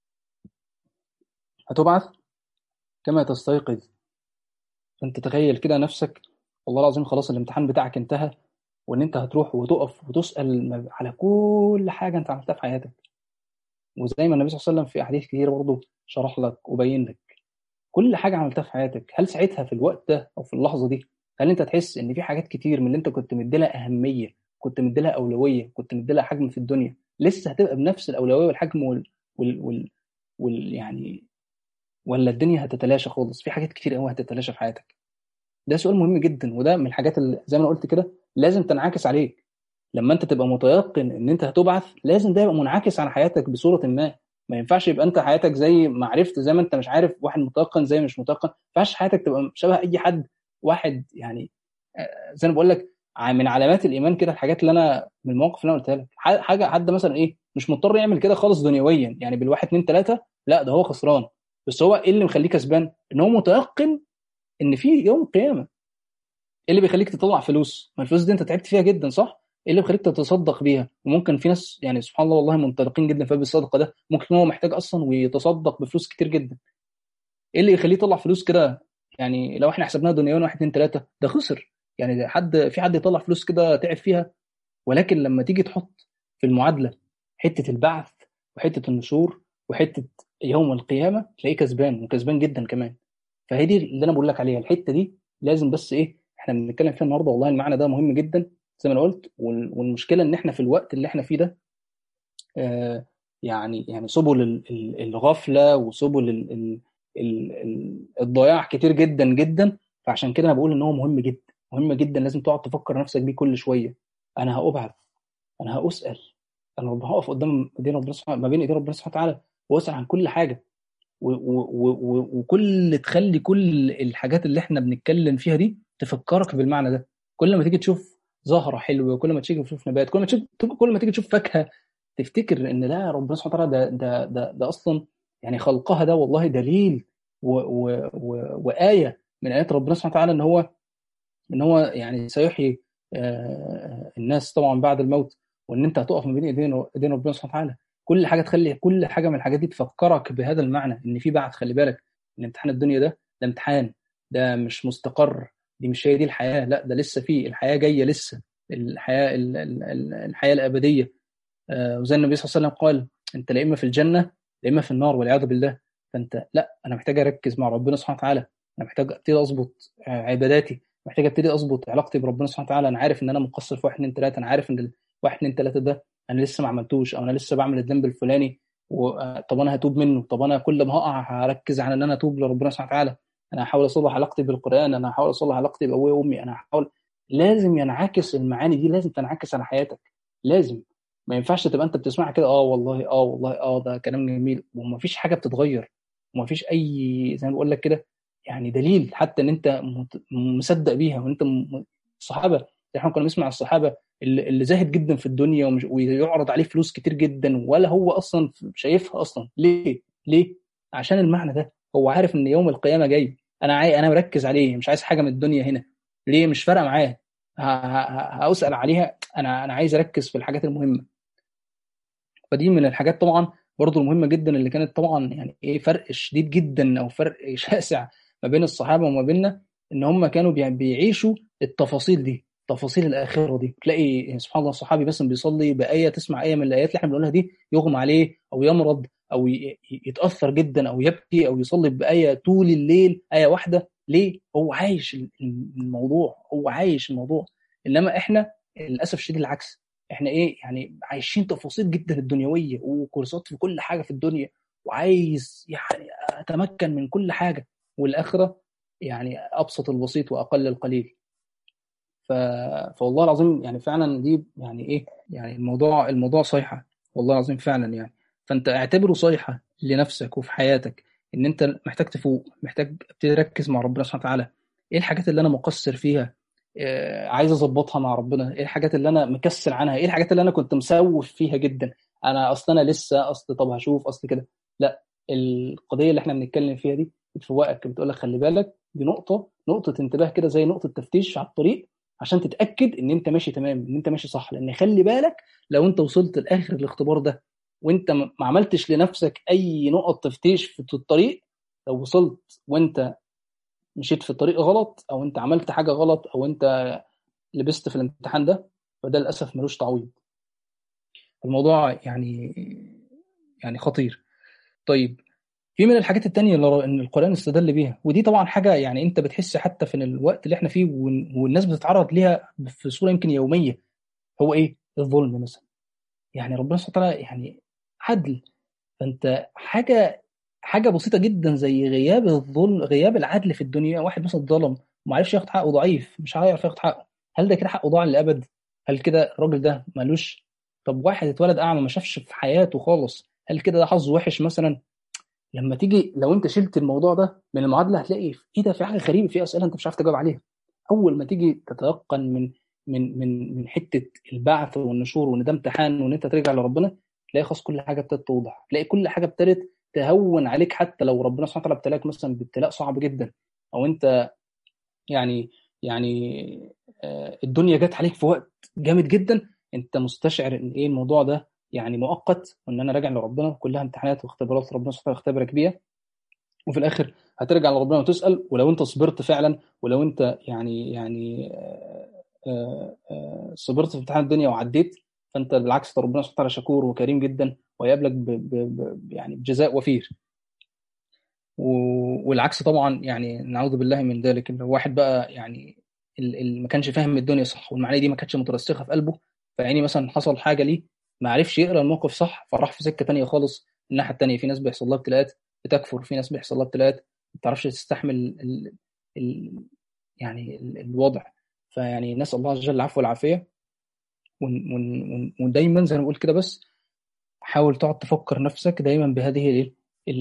هتبعث كما تستيقظ فانت تخيل كده نفسك والله العظيم خلاص الامتحان بتاعك انتهى وان انت هتروح وتقف وتسال على كل حاجه انت عملتها في حياتك وزي ما النبي صلى الله عليه وسلم في احاديث كتير برضه شرح لك وبين لك كل حاجه عملتها في حياتك هل ساعتها في الوقت ده او في اللحظه دي هل انت تحس ان في حاجات كتير من اللي انت كنت مديلها اهميه كنت مديلها اولويه كنت مديلها حجم في الدنيا لسه هتبقى بنفس الاولويه والحجم وال, وال... وال... وال... يعني ولا الدنيا هتتلاشى خالص في حاجات كتير قوي هتتلاشى في حياتك ده سؤال مهم جدا وده من الحاجات اللي زي ما انا قلت كده لازم تنعكس عليك لما انت تبقى متيقن ان انت هتبعث لازم ده يبقى منعكس على حياتك بصوره ما ما ينفعش يبقى انت حياتك زي ما عرفت زي ما انت مش عارف واحد متيقن زي مش متيقن ما ينفعش حياتك تبقى شبه اي حد واحد يعني زي ما بقول لك من علامات الايمان كده الحاجات اللي انا من المواقف اللي انا قلتها لك حاجه حد مثلا ايه مش مضطر يعمل كده خالص دنيويا يعني بالواحد اتنين ثلاثه لا ده هو خسران بس هو ايه اللي مخليه كسبان؟ ان هو متيقن ان في يوم قيامه ايه اللي بيخليك تطلع فلوس؟ ما الفلوس دي انت تعبت فيها جدا صح؟ ايه اللي بيخليك تتصدق بيها؟ وممكن في ناس يعني سبحان الله والله منطلقين جدا في باب الصدقه ده ممكن هو محتاج اصلا ويتصدق بفلوس كتير جدا. ايه اللي يخليه يطلع فلوس كده يعني لو احنا حسبناها دنيويا واحد اتنين تلاته ده خسر يعني حد في حد يطلع فلوس كده تعب فيها ولكن لما تيجي تحط في المعادله حته البعث وحته النشور وحته يوم القيامه تلاقيه كسبان وكسبان جدا كمان فهي دي اللي انا بقول لك عليها الحته دي لازم بس ايه احنا بنتكلم فيها النهارده والله المعنى ده مهم جدا زي ما انا قلت والمشكله ان احنا في الوقت اللي احنا فيه ده آه يعني يعني سبل الغفله وسبل ال ال ال الضياع كتير جدا جدا فعشان كده انا بقول ان هو مهم جدا مهم جدا لازم تقعد تفكر نفسك بيه كل شويه انا هابعث انا هاسال انا هقف قدام ايدين ربنا سبحانه ما بين ايدين ربنا سبحانه وتعالى واسال عن كل حاجه و و و وكل تخلي كل الحاجات اللي احنا بنتكلم فيها دي تفكرك بالمعنى ده كل ما تيجي تشوف زهره حلوه كل ما تيجي تشوف نبات كل ما تشوف كل ما تيجي تشوف فاكهه تفتكر ان لا ربنا سبحانه وتعالى ده ده ده, ده اصلا يعني خلقها ده والله دليل و و و وايه من ايات ربنا سبحانه وتعالى ان هو ان هو يعني سيحيي الناس طبعا بعد الموت وان انت هتقف ما بين ايدين ايدين ربنا سبحانه وتعالى كل حاجه تخلي كل حاجه من الحاجات دي تفكرك بهذا المعنى ان في بعد خلي بالك ان امتحان الدنيا ده ده امتحان ده مش مستقر دي مش هي دي الحياه لا ده لسه في الحياه جايه لسه الحياه الحياه الابديه وزي النبي صلى الله عليه وسلم قال انت لا اما في الجنه لا اما في النار والعياذ بالله فانت لا انا محتاج اركز مع ربنا سبحانه وتعالى انا محتاج ابتدي اظبط عباداتي محتاج ابتدي اظبط علاقتي بربنا سبحانه وتعالى انا عارف ان انا مقصر في واحد اتنين تلاته انا عارف ان واحد اتنين تلاته ده انا لسه ما عملتوش او انا لسه بعمل الذنب الفلاني طب انا هتوب منه طب انا كل ما هقع هركز على ان انا اتوب لربنا سبحانه وتعالى انا هحاول اصلح علاقتي بالقران انا هحاول اصلح علاقتي بابويا وامي انا هحاول لازم ينعكس المعاني دي لازم تنعكس على حياتك لازم ما ينفعش تبقى انت بتسمعها كده اه والله اه والله اه ده كلام جميل وما فيش حاجه بتتغير وما فيش اي زي ما بقول لك كده يعني دليل حتى ان انت مصدق بيها وانت الصحابه احنا كنا بنسمع الصحابه اللي, اللي زاهد جدا في الدنيا ومش ويعرض عليه فلوس كتير جدا ولا هو اصلا شايفها اصلا ليه؟ ليه؟ عشان المعنى ده هو عارف ان يوم القيامه جاي انا عاي... انا مركز عليه مش عايز حاجه من الدنيا هنا ليه مش فارقه معاه هسال عليها انا انا عايز اركز في الحاجات المهمه فدي من الحاجات طبعا برضو المهمه جدا اللي كانت طبعا يعني ايه فرق شديد جدا او فرق شاسع ما بين الصحابه وما بيننا ان هم كانوا بيعيشوا التفاصيل دي تفاصيل الاخره دي تلاقي سبحان الله صحابي بس بيصلي بايه تسمع ايه من الايات اللي احنا بنقولها دي يغمى عليه او يمرض او يتاثر جدا او يبكي او يصلي بايه طول الليل ايه واحده ليه هو عايش الموضوع هو عايش الموضوع انما احنا للاسف الشديد العكس احنا ايه يعني عايشين تفاصيل جدا الدنيويه وكورسات في كل حاجه في الدنيا وعايز يعني اتمكن من كل حاجه والاخره يعني ابسط البسيط واقل القليل ف... فوالله العظيم يعني فعلا دي يعني ايه يعني الموضوع الموضوع صيحه والله العظيم فعلا يعني فانت اعتبره صيحه لنفسك وفي حياتك ان انت محتاج تفوق محتاج تركز مع ربنا سبحانه وتعالى ايه الحاجات اللي انا مقصر فيها آه عايز اظبطها مع ربنا ايه الحاجات اللي انا مكسل عنها ايه الحاجات اللي انا كنت مسوف فيها جدا انا اصل انا لسه اصل طب هشوف اصل كده لا القضيه اللي احنا بنتكلم فيها دي بتفوقك بتقول لك خلي بالك دي نقطه نقطه انتباه كده زي نقطه تفتيش على الطريق عشان تتاكد ان انت ماشي تمام ان انت ماشي صح لان خلي بالك لو انت وصلت لاخر الاختبار ده وانت ما عملتش لنفسك اي نقط تفتيش في الطريق لو وصلت وانت مشيت في الطريق غلط او انت عملت حاجه غلط او انت لبست في الامتحان ده فده للاسف ملوش تعويض الموضوع يعني يعني خطير طيب في من الحاجات التانية اللي ان القرآن استدل بيها ودي طبعا حاجة يعني انت بتحس حتى في الوقت اللي احنا فيه والناس بتتعرض ليها في صورة يمكن يومية هو ايه الظلم مثلا يعني ربنا سبحانه وتعالى يعني عدل فانت حاجة حاجة بسيطة جدا زي غياب الظلم غياب العدل في الدنيا واحد مثلا ظلم وما عرفش ياخد حقه ضعيف مش هيعرف ياخد حقه هل ده كده حقه ضاع للأبد هل كده الراجل ده ملوش طب واحد اتولد أعمى ما شافش في حياته خالص هل كده ده حظه وحش مثلا لما تيجي لو انت شلت الموضوع ده من المعادله هتلاقي ايه ده في حاجه غريبه في اسئله انت مش عارف تجاوب عليها اول ما تيجي تتيقن من من من من حته البعث والنشور وان ده امتحان وان انت ترجع لربنا تلاقي خلاص كل حاجه ابتدت توضح تلاقي كل حاجه ابتدت تهون عليك حتى لو ربنا سبحانه وتعالى ابتلاك مثلا بابتلاء صعب جدا او انت يعني يعني الدنيا جت عليك في وقت جامد جدا انت مستشعر ان ايه الموضوع ده يعني مؤقت وان انا راجع لربنا كلها امتحانات واختبارات ربنا سبحانه يختبرك بيها وفي الاخر هترجع لربنا وتسال ولو انت صبرت فعلا ولو انت يعني يعني آآ آآ صبرت في امتحان الدنيا وعديت فانت بالعكس ربنا سبحانه وتعالى شكور وكريم جدا ويقابلك ب ب ب يعني بجزاء وفير والعكس طبعا يعني نعوذ بالله من ذلك ان واحد بقى يعني اللي ما كانش فاهم الدنيا صح والمعاني دي ما كانتش مترسخه في قلبه فيعني مثلا حصل حاجه ليه ما عرفش يقرا الموقف صح فراح في سكه تانية خالص الناحيه التانية في ناس بيحصل لها ابتلاءات بتكفر في ناس بيحصل لها ابتلاءات ما بتعرفش تستحمل ال ال يعني ال الوضع فيعني نسال الله عز وجل العفو والعافيه ودايما زي ما بقول كده بس حاول تقعد تفكر نفسك دايما بهذه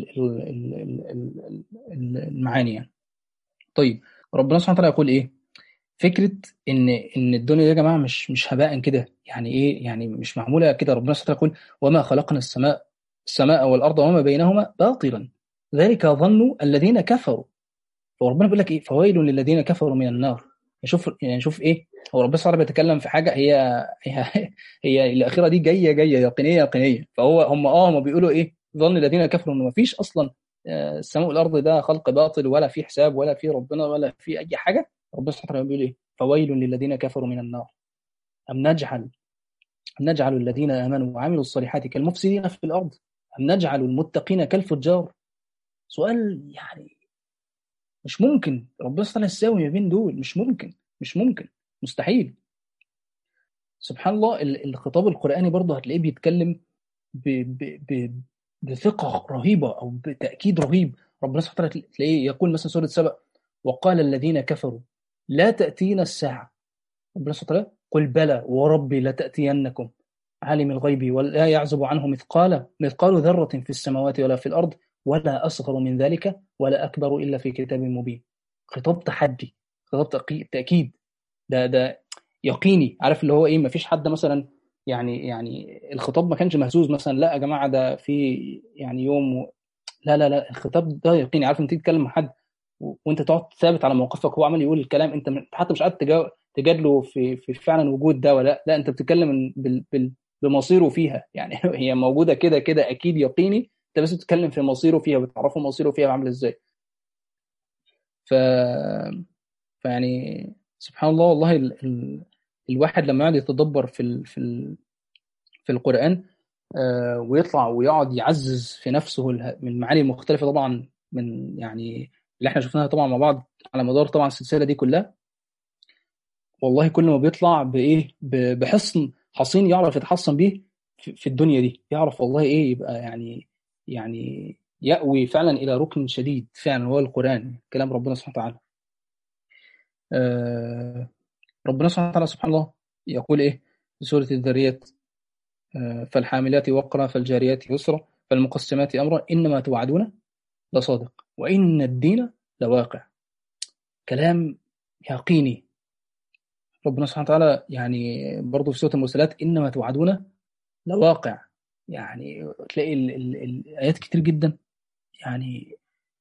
المعاني يعني طيب ربنا سبحانه وتعالى يقول ايه فكره ان ان الدنيا يا جماعه مش مش هباء كده يعني ايه يعني مش معموله كده ربنا سبحانه وتعالى يقول وما خلقنا السماء السماء والارض وما بينهما باطلا ذلك ظن الذين كفروا فربنا بيقول لك ايه فويل للذين كفروا من النار شوف يعني شوف ايه هو ربنا سبحانه بيتكلم في حاجه هي هي هي الاخيره دي جايه جايه يقينيه يقينيه فهو هم اه هم بيقولوا ايه ظن الذين كفروا انه ما فيش اصلا السماء والارض ده خلق باطل ولا في حساب ولا في ربنا ولا في اي حاجه ربنا سبحانه وتعالى بيقول ايه فويل للذين كفروا من النار ام نجعل أم نجعل الذين آمنوا وعملوا الصالحات كالمفسدين في الأرض أم نجعل المتقين كالفجار سؤال يعني مش ممكن ربنا سبحانه يساوي ما بين دول مش ممكن مش ممكن مستحيل سبحان الله الخطاب القرآني برضه هتلاقيه بيتكلم ب ب ب بثقة رهيبة أو بتأكيد رهيب ربنا سبحانه وتعالى تلاقيه يقول مثلا سورة سبأ وقال الذين كفروا لا تأتينا الساعة ربنا سبحانه وتعالى قل بلى وربي لتأتينكم عالم الغيب ولا يعزب عنه مثقال مثقال ذرة في السماوات ولا في الأرض ولا أصغر من ذلك ولا أكبر إلا في كتاب مبين خطاب تحدي خطاب تأكيد ده ده يقيني عارف اللي هو ايه مفيش حد مثلا يعني يعني الخطاب ما كانش مهزوز مثلا لا يا جماعه ده في يعني يوم و... لا لا لا الخطاب ده يقيني عارف انت تتكلم مع حد وانت تقعد ثابت على موقفك هو عمال يقول الكلام انت حتى مش قاعد تجادله في في فعلا وجود ده ولا لا انت بتتكلم بال... بال... بمصيره فيها يعني هي موجوده كده كده اكيد يقيني انت بس بتتكلم في مصيره فيها بتعرفه مصيره فيها عامل ازاي ف فيعني سبحان الله والله ال... ال... الواحد لما يقعد يتدبر في ال... في ال... في القرآن آه ويطلع ويقعد يعزز في نفسه من المعاني المختلفة طبعا من يعني اللي احنا شفناها طبعا مع بعض على مدار طبعا السلسلة دي كلها والله كل ما بيطلع بإيه بحصن حصين يعرف يتحصن بيه في الدنيا دي يعرف والله إيه يبقى يعني يعني يأوي فعلا إلى ركن شديد فعلا هو القرآن كلام ربنا سبحانه وتعالى آه ربنا سبحانه وتعالى سبحان الله يقول إيه في سورة الذريات آه فالحاملات وقرا فالجاريات يسرا فالمقسمات أمرا إنما توعدون لصادق وإن الدين لواقع كلام يقيني ربنا سبحانه وتعالى يعني برضه في سورة المرسلات إنما توعدون لواقع يعني تلاقي ال ال الآيات كتير جدا يعني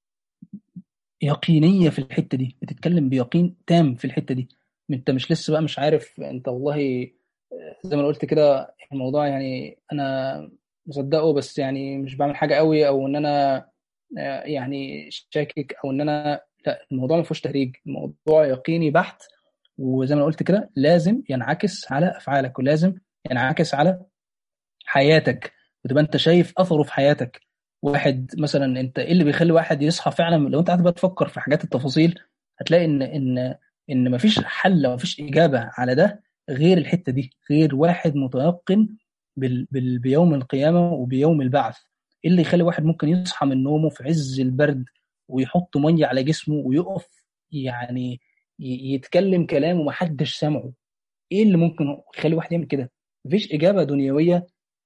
يقينية في الحتة دي بتتكلم بيقين تام في الحتة دي انت مش لسه بقى مش عارف انت والله زي ما قلت كده الموضوع يعني انا مصدقه بس يعني مش بعمل حاجة قوي او ان انا يعني شاكك او ان انا لا الموضوع ما فيهوش تهريج الموضوع يقيني بحت وزي ما قلت كده لازم ينعكس على افعالك ولازم ينعكس على حياتك وتبقى انت شايف اثره في حياتك واحد مثلا انت ايه اللي بيخلي واحد يصحى فعلا لو انت قاعد بقى تفكر في حاجات التفاصيل هتلاقي ان ان ان مفيش حل ومفيش اجابه على ده غير الحته دي غير واحد متيقن بال بال بيوم القيامه وبيوم البعث ايه اللي يخلي واحد ممكن يصحى من نومه في عز البرد ويحط ميه على جسمه ويقف يعني يتكلم كلام ومحدش سامعه ايه اللي ممكن يخلي واحد يعمل كده مفيش اجابه دنيويه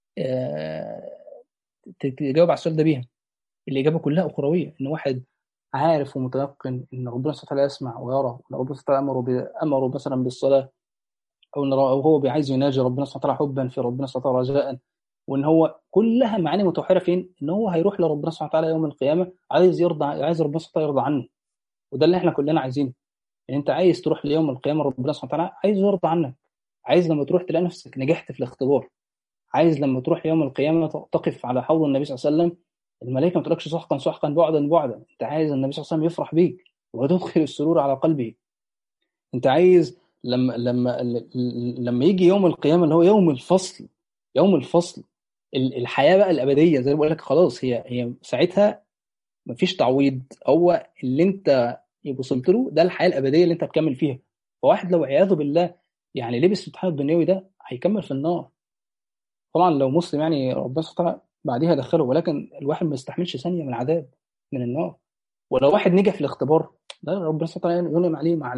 تجاوب على السؤال ده بيها الاجابه كلها اخرويه ان واحد عارف ومتيقن ان ربنا سبحانه وتعالى يسمع ويرى وان ربنا سبحانه وتعالى امره امره مثلا بالصلاه او ان او هو عايز يناجي ربنا سبحانه وتعالى حبا في ربنا سبحانه وتعالى رجاء وان هو كلها معاني متوحره فين؟ ان هو هيروح لربنا سبحانه وتعالى يوم القيامه عايز يرضى عايز ربنا سبحانه وتعالى يرضى عنه وده اللي احنا كلنا عايزينه يعني انت عايز تروح ليوم القيامه ربنا سبحانه وتعالى عايز يرضى عنك عايز لما تروح تلاقي نفسك نجحت في الاختبار عايز لما تروح يوم القيامه تقف على حوض النبي صلى الله عليه وسلم الملائكه ما تقولكش سحقا سحقا بعدا بعدا انت عايز النبي صلى الله عليه وسلم يفرح بيك وتدخل السرور على قلبه انت عايز لما لما لما يجي يوم القيامه اللي هو يوم الفصل يوم الفصل الحياه بقى الابديه زي ما بقول لك خلاص هي هي ساعتها مفيش تعويض هو اللي انت وصلت له ده الحياه الابديه اللي انت هتكمل فيها فواحد لو عياذ بالله يعني لبس الامتحان الدنيوي ده هيكمل في النار طبعا لو مسلم يعني ربنا سبحانه بعديها دخله ولكن الواحد ما يستحملش ثانيه من العذاب من النار ولو واحد نجح في الاختبار ده ربنا سبحانه ينعم عليه مع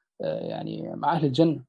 يعني مع اهل الجنه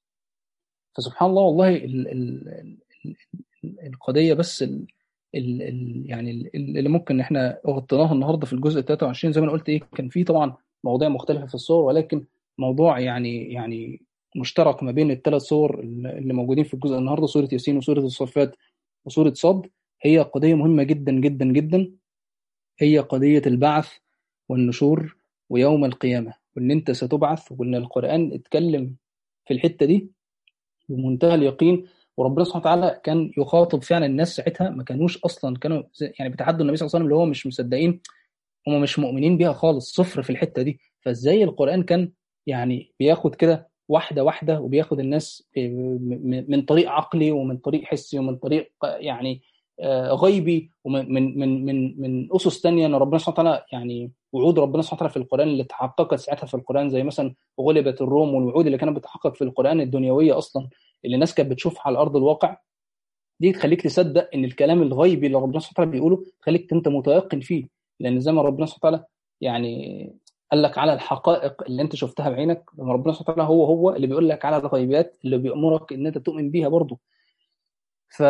فسبحان الله والله ال ال ال القضيه بس ال ال ال يعني اللي ممكن احنا غطيناها النهارده في الجزء 23 زي ما انا قلت ايه كان في طبعا مواضيع مختلفه في الصور ولكن موضوع يعني يعني مشترك ما بين الثلاث صور اللي موجودين في الجزء النهارده سوره ياسين وسوره الصفات وسوره صد هي قضيه مهمه جدا جدا جدا هي قضيه البعث والنشور ويوم القيامه وان انت ستبعث وان القران اتكلم في الحته دي بمنتهى اليقين وربنا سبحانه وتعالى كان يخاطب فعلا الناس ساعتها ما كانوش اصلا كانوا يعني بيتحدوا النبي صلى الله عليه وسلم اللي هو مش مصدقين هم مش مؤمنين بيها خالص صفر في الحته دي فازاي القران كان يعني بياخد كده واحده واحده وبياخد الناس من طريق عقلي ومن طريق حسي ومن طريق يعني غيبي ومن من من من من اسس ثانيه ان ربنا سبحانه وتعالى يعني وعود ربنا سبحانه وتعالى في القران اللي تحققت ساعتها في القران زي مثلا غلبت الروم والوعود اللي كانت بتتحقق في القران الدنيويه اصلا اللي الناس كانت بتشوفها على ارض الواقع دي تخليك تصدق ان الكلام الغيبي اللي ربنا سبحانه وتعالى بيقوله تخليك انت متيقن فيه لان زي ما ربنا سبحانه وتعالى يعني قال لك على الحقائق اللي انت شفتها بعينك لما ربنا سبحانه وتعالى هو هو اللي بيقول لك على الغيبيات اللي بيأمرك ان انت تؤمن بيها برضه ف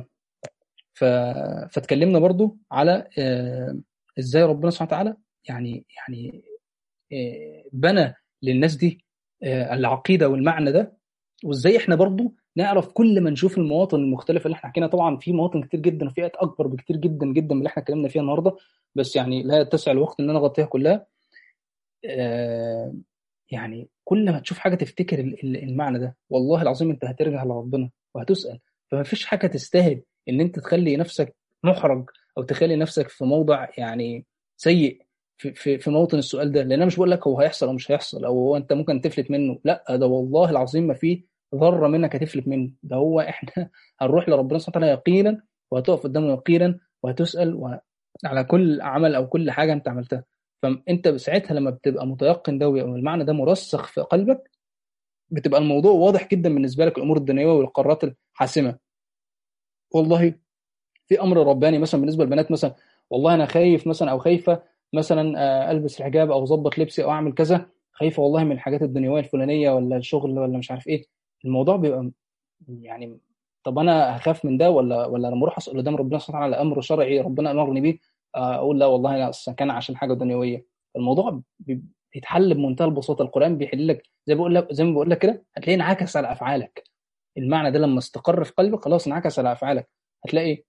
ف فاتكلمنا برضو على آه، ازاي ربنا سبحانه وتعالى يعني يعني آه، بنى للناس دي آه، العقيده والمعنى ده وازاي احنا برضو نعرف كل ما نشوف المواطن المختلفه اللي احنا حكينا طبعا في مواطن كتير جدا وفئات اكبر بكتير جدا جدا من اللي احنا اتكلمنا فيها النهارده بس يعني لا يتسع الوقت ان انا اغطيها كلها آه، يعني كل ما تشوف حاجه تفتكر ال- ال- المعنى ده والله العظيم انت هترجع لربنا وهتسال فما فيش حاجه تستاهل ان انت تخلي نفسك محرج او تخلي نفسك في موضع يعني سيء في في في موطن السؤال ده لان انا مش بقول لك هو هيحصل او مش هيحصل او هو انت ممكن تفلت منه لا ده والله العظيم ما في ذره منك هتفلت منه ده هو احنا هنروح لربنا سبحانه وتعالى يقينا وهتقف قدامه يقينا وهتسال و- على كل عمل او كل حاجه انت عملتها فانت ساعتها لما بتبقى متيقن ده او المعنى ده مرسخ في قلبك بتبقى الموضوع واضح جدا بالنسبه لك الامور الدنيويه والقرارات الحاسمه والله في امر رباني مثلا بالنسبه للبنات مثلا والله انا خايف مثلا او خايفه مثلا آه، البس الحجاب او اظبط لبسي او اعمل كذا خايفه والله من الحاجات الدنيويه الفلانيه ولا الشغل ولا مش عارف ايه الموضوع بيبقى يعني طب انا هخاف من ده ولا ولا لما اروح اسال قدام ربنا سبحانه وتعالى امر شرعي ربنا امرني بيه آه، اقول لا والله انا أصلاً كان عشان حاجه دنيويه الموضوع بي- بيتحل بمنتهى البساطه القران بيحل لك زي بقول لك زي ما بقول لك كده هتلاقيه انعكس على افعالك المعنى ده لما استقر في قلبك خلاص انعكس على افعالك هتلاقي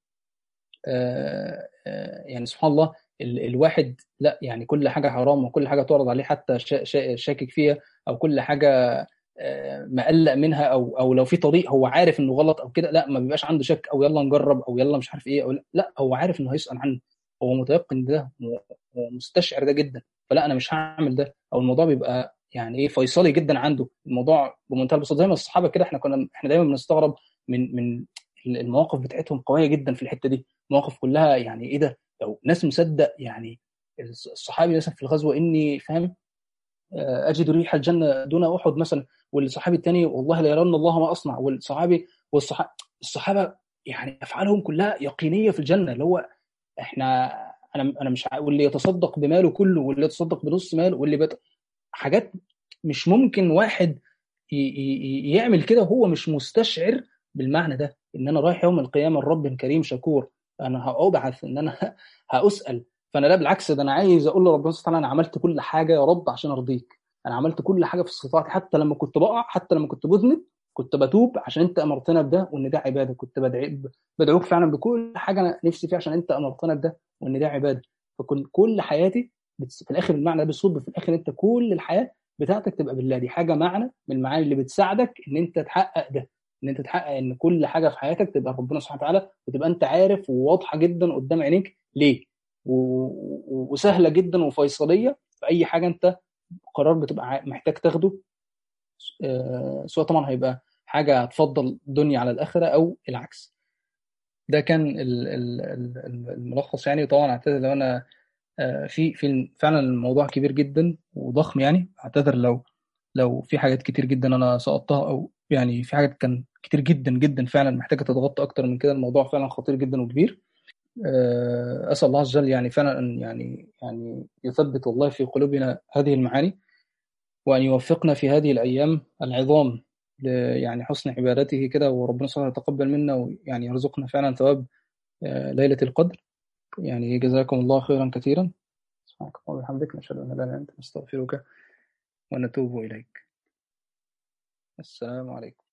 آه، آه، يعني سبحان الله ال- الواحد لا يعني كل حاجه حرام وكل حاجه تعرض عليه حتى شا- شا- شاكك فيها او كل حاجه آه، مقلق منها او او لو في طريق هو عارف انه غلط او كده لا ما بيبقاش عنده شك او يلا نجرب او يلا مش عارف ايه او لا, لا هو عارف انه هيسال عنه هو متيقن ده ومستشعر ده جدا فلا انا مش هعمل ده او الموضوع بيبقى يعني ايه فيصلي جدا عنده الموضوع بمنتهى البساطه زي ما الصحابه كده احنا كنا احنا دايما بنستغرب من من المواقف بتاعتهم قويه جدا في الحته دي مواقف كلها يعني ايه ده لو ناس مصدق يعني الصحابي مثلا في الغزوه اني فاهم آه، اجد ريح الجنه دون احد مثلا والصحابي الثاني والله لا يرون الله ما اصنع والصحابي والصحابه الصحابه يعني افعالهم كلها يقينيه في الجنه اللي هو احنا انا انا مش ع- واللي يتصدق بماله كله واللي يتصدق بنص ماله واللي بت... حاجات مش ممكن واحد ي... ي... يعمل كده وهو مش مستشعر بالمعنى ده ان انا رايح يوم القيامه الرب كريم شكور انا هابعث ان انا هاسال فانا لا بالعكس ده انا عايز اقول لربنا سبحانه وتعالى انا عملت كل حاجه يا رب عشان ارضيك انا عملت كل حاجه في استطاعتي حتى لما كنت بقع حتى لما كنت بذنب كنت بتوب عشان انت امرتنا بده وان ده عباده كنت بدعي بدعوك فعلا بكل حاجه انا نفسي فيها عشان انت امرتنا بده وان ده عباده فكل كل حياتي بتس... في الاخر المعنى ده بيصب في الاخر انت كل الحياه بتاعتك تبقى بالله دي حاجه معنى من المعاني اللي بتساعدك ان انت تحقق ده ان انت تحقق ان كل حاجه في حياتك تبقى ربنا سبحانه وتعالى وتبقى انت عارف وواضحه جدا قدام عينيك ليه و... و... وسهله جدا وفيصليه في اي حاجه انت قرار بتبقى ع- محتاج تاخده آه، سواء طبعا هيبقى حاجه هتفضل الدنيا على الاخره او العكس ده كان ال- ال- ال- ال- الملخص يعني طبعا اعتذر لو انا آه، في في فعلا الموضوع كبير جدا وضخم يعني اعتذر لو لو في حاجات كتير جدا انا سقطتها او يعني في حاجات كان كتير جدا جدا فعلا محتاجه تتغطى اكتر من كده الموضوع فعلا خطير جدا وكبير آه، اسال الله عز وجل يعني فعلا ان يعني يعني يثبت والله في قلوبنا هذه المعاني وان يوفقنا في هذه الايام العظام ل- يعني حسن عبادته كده وربنا سبحانه وتعالى يتقبل منا ويعني يرزقنا فعلا ثواب آه، ليلة القدر يعني جزاكم الله خيرا كثيرا سبحانك اللهم وبحمدك نشهد ان لا اله الا انت نستغفرك ونتوب اليك السلام عليكم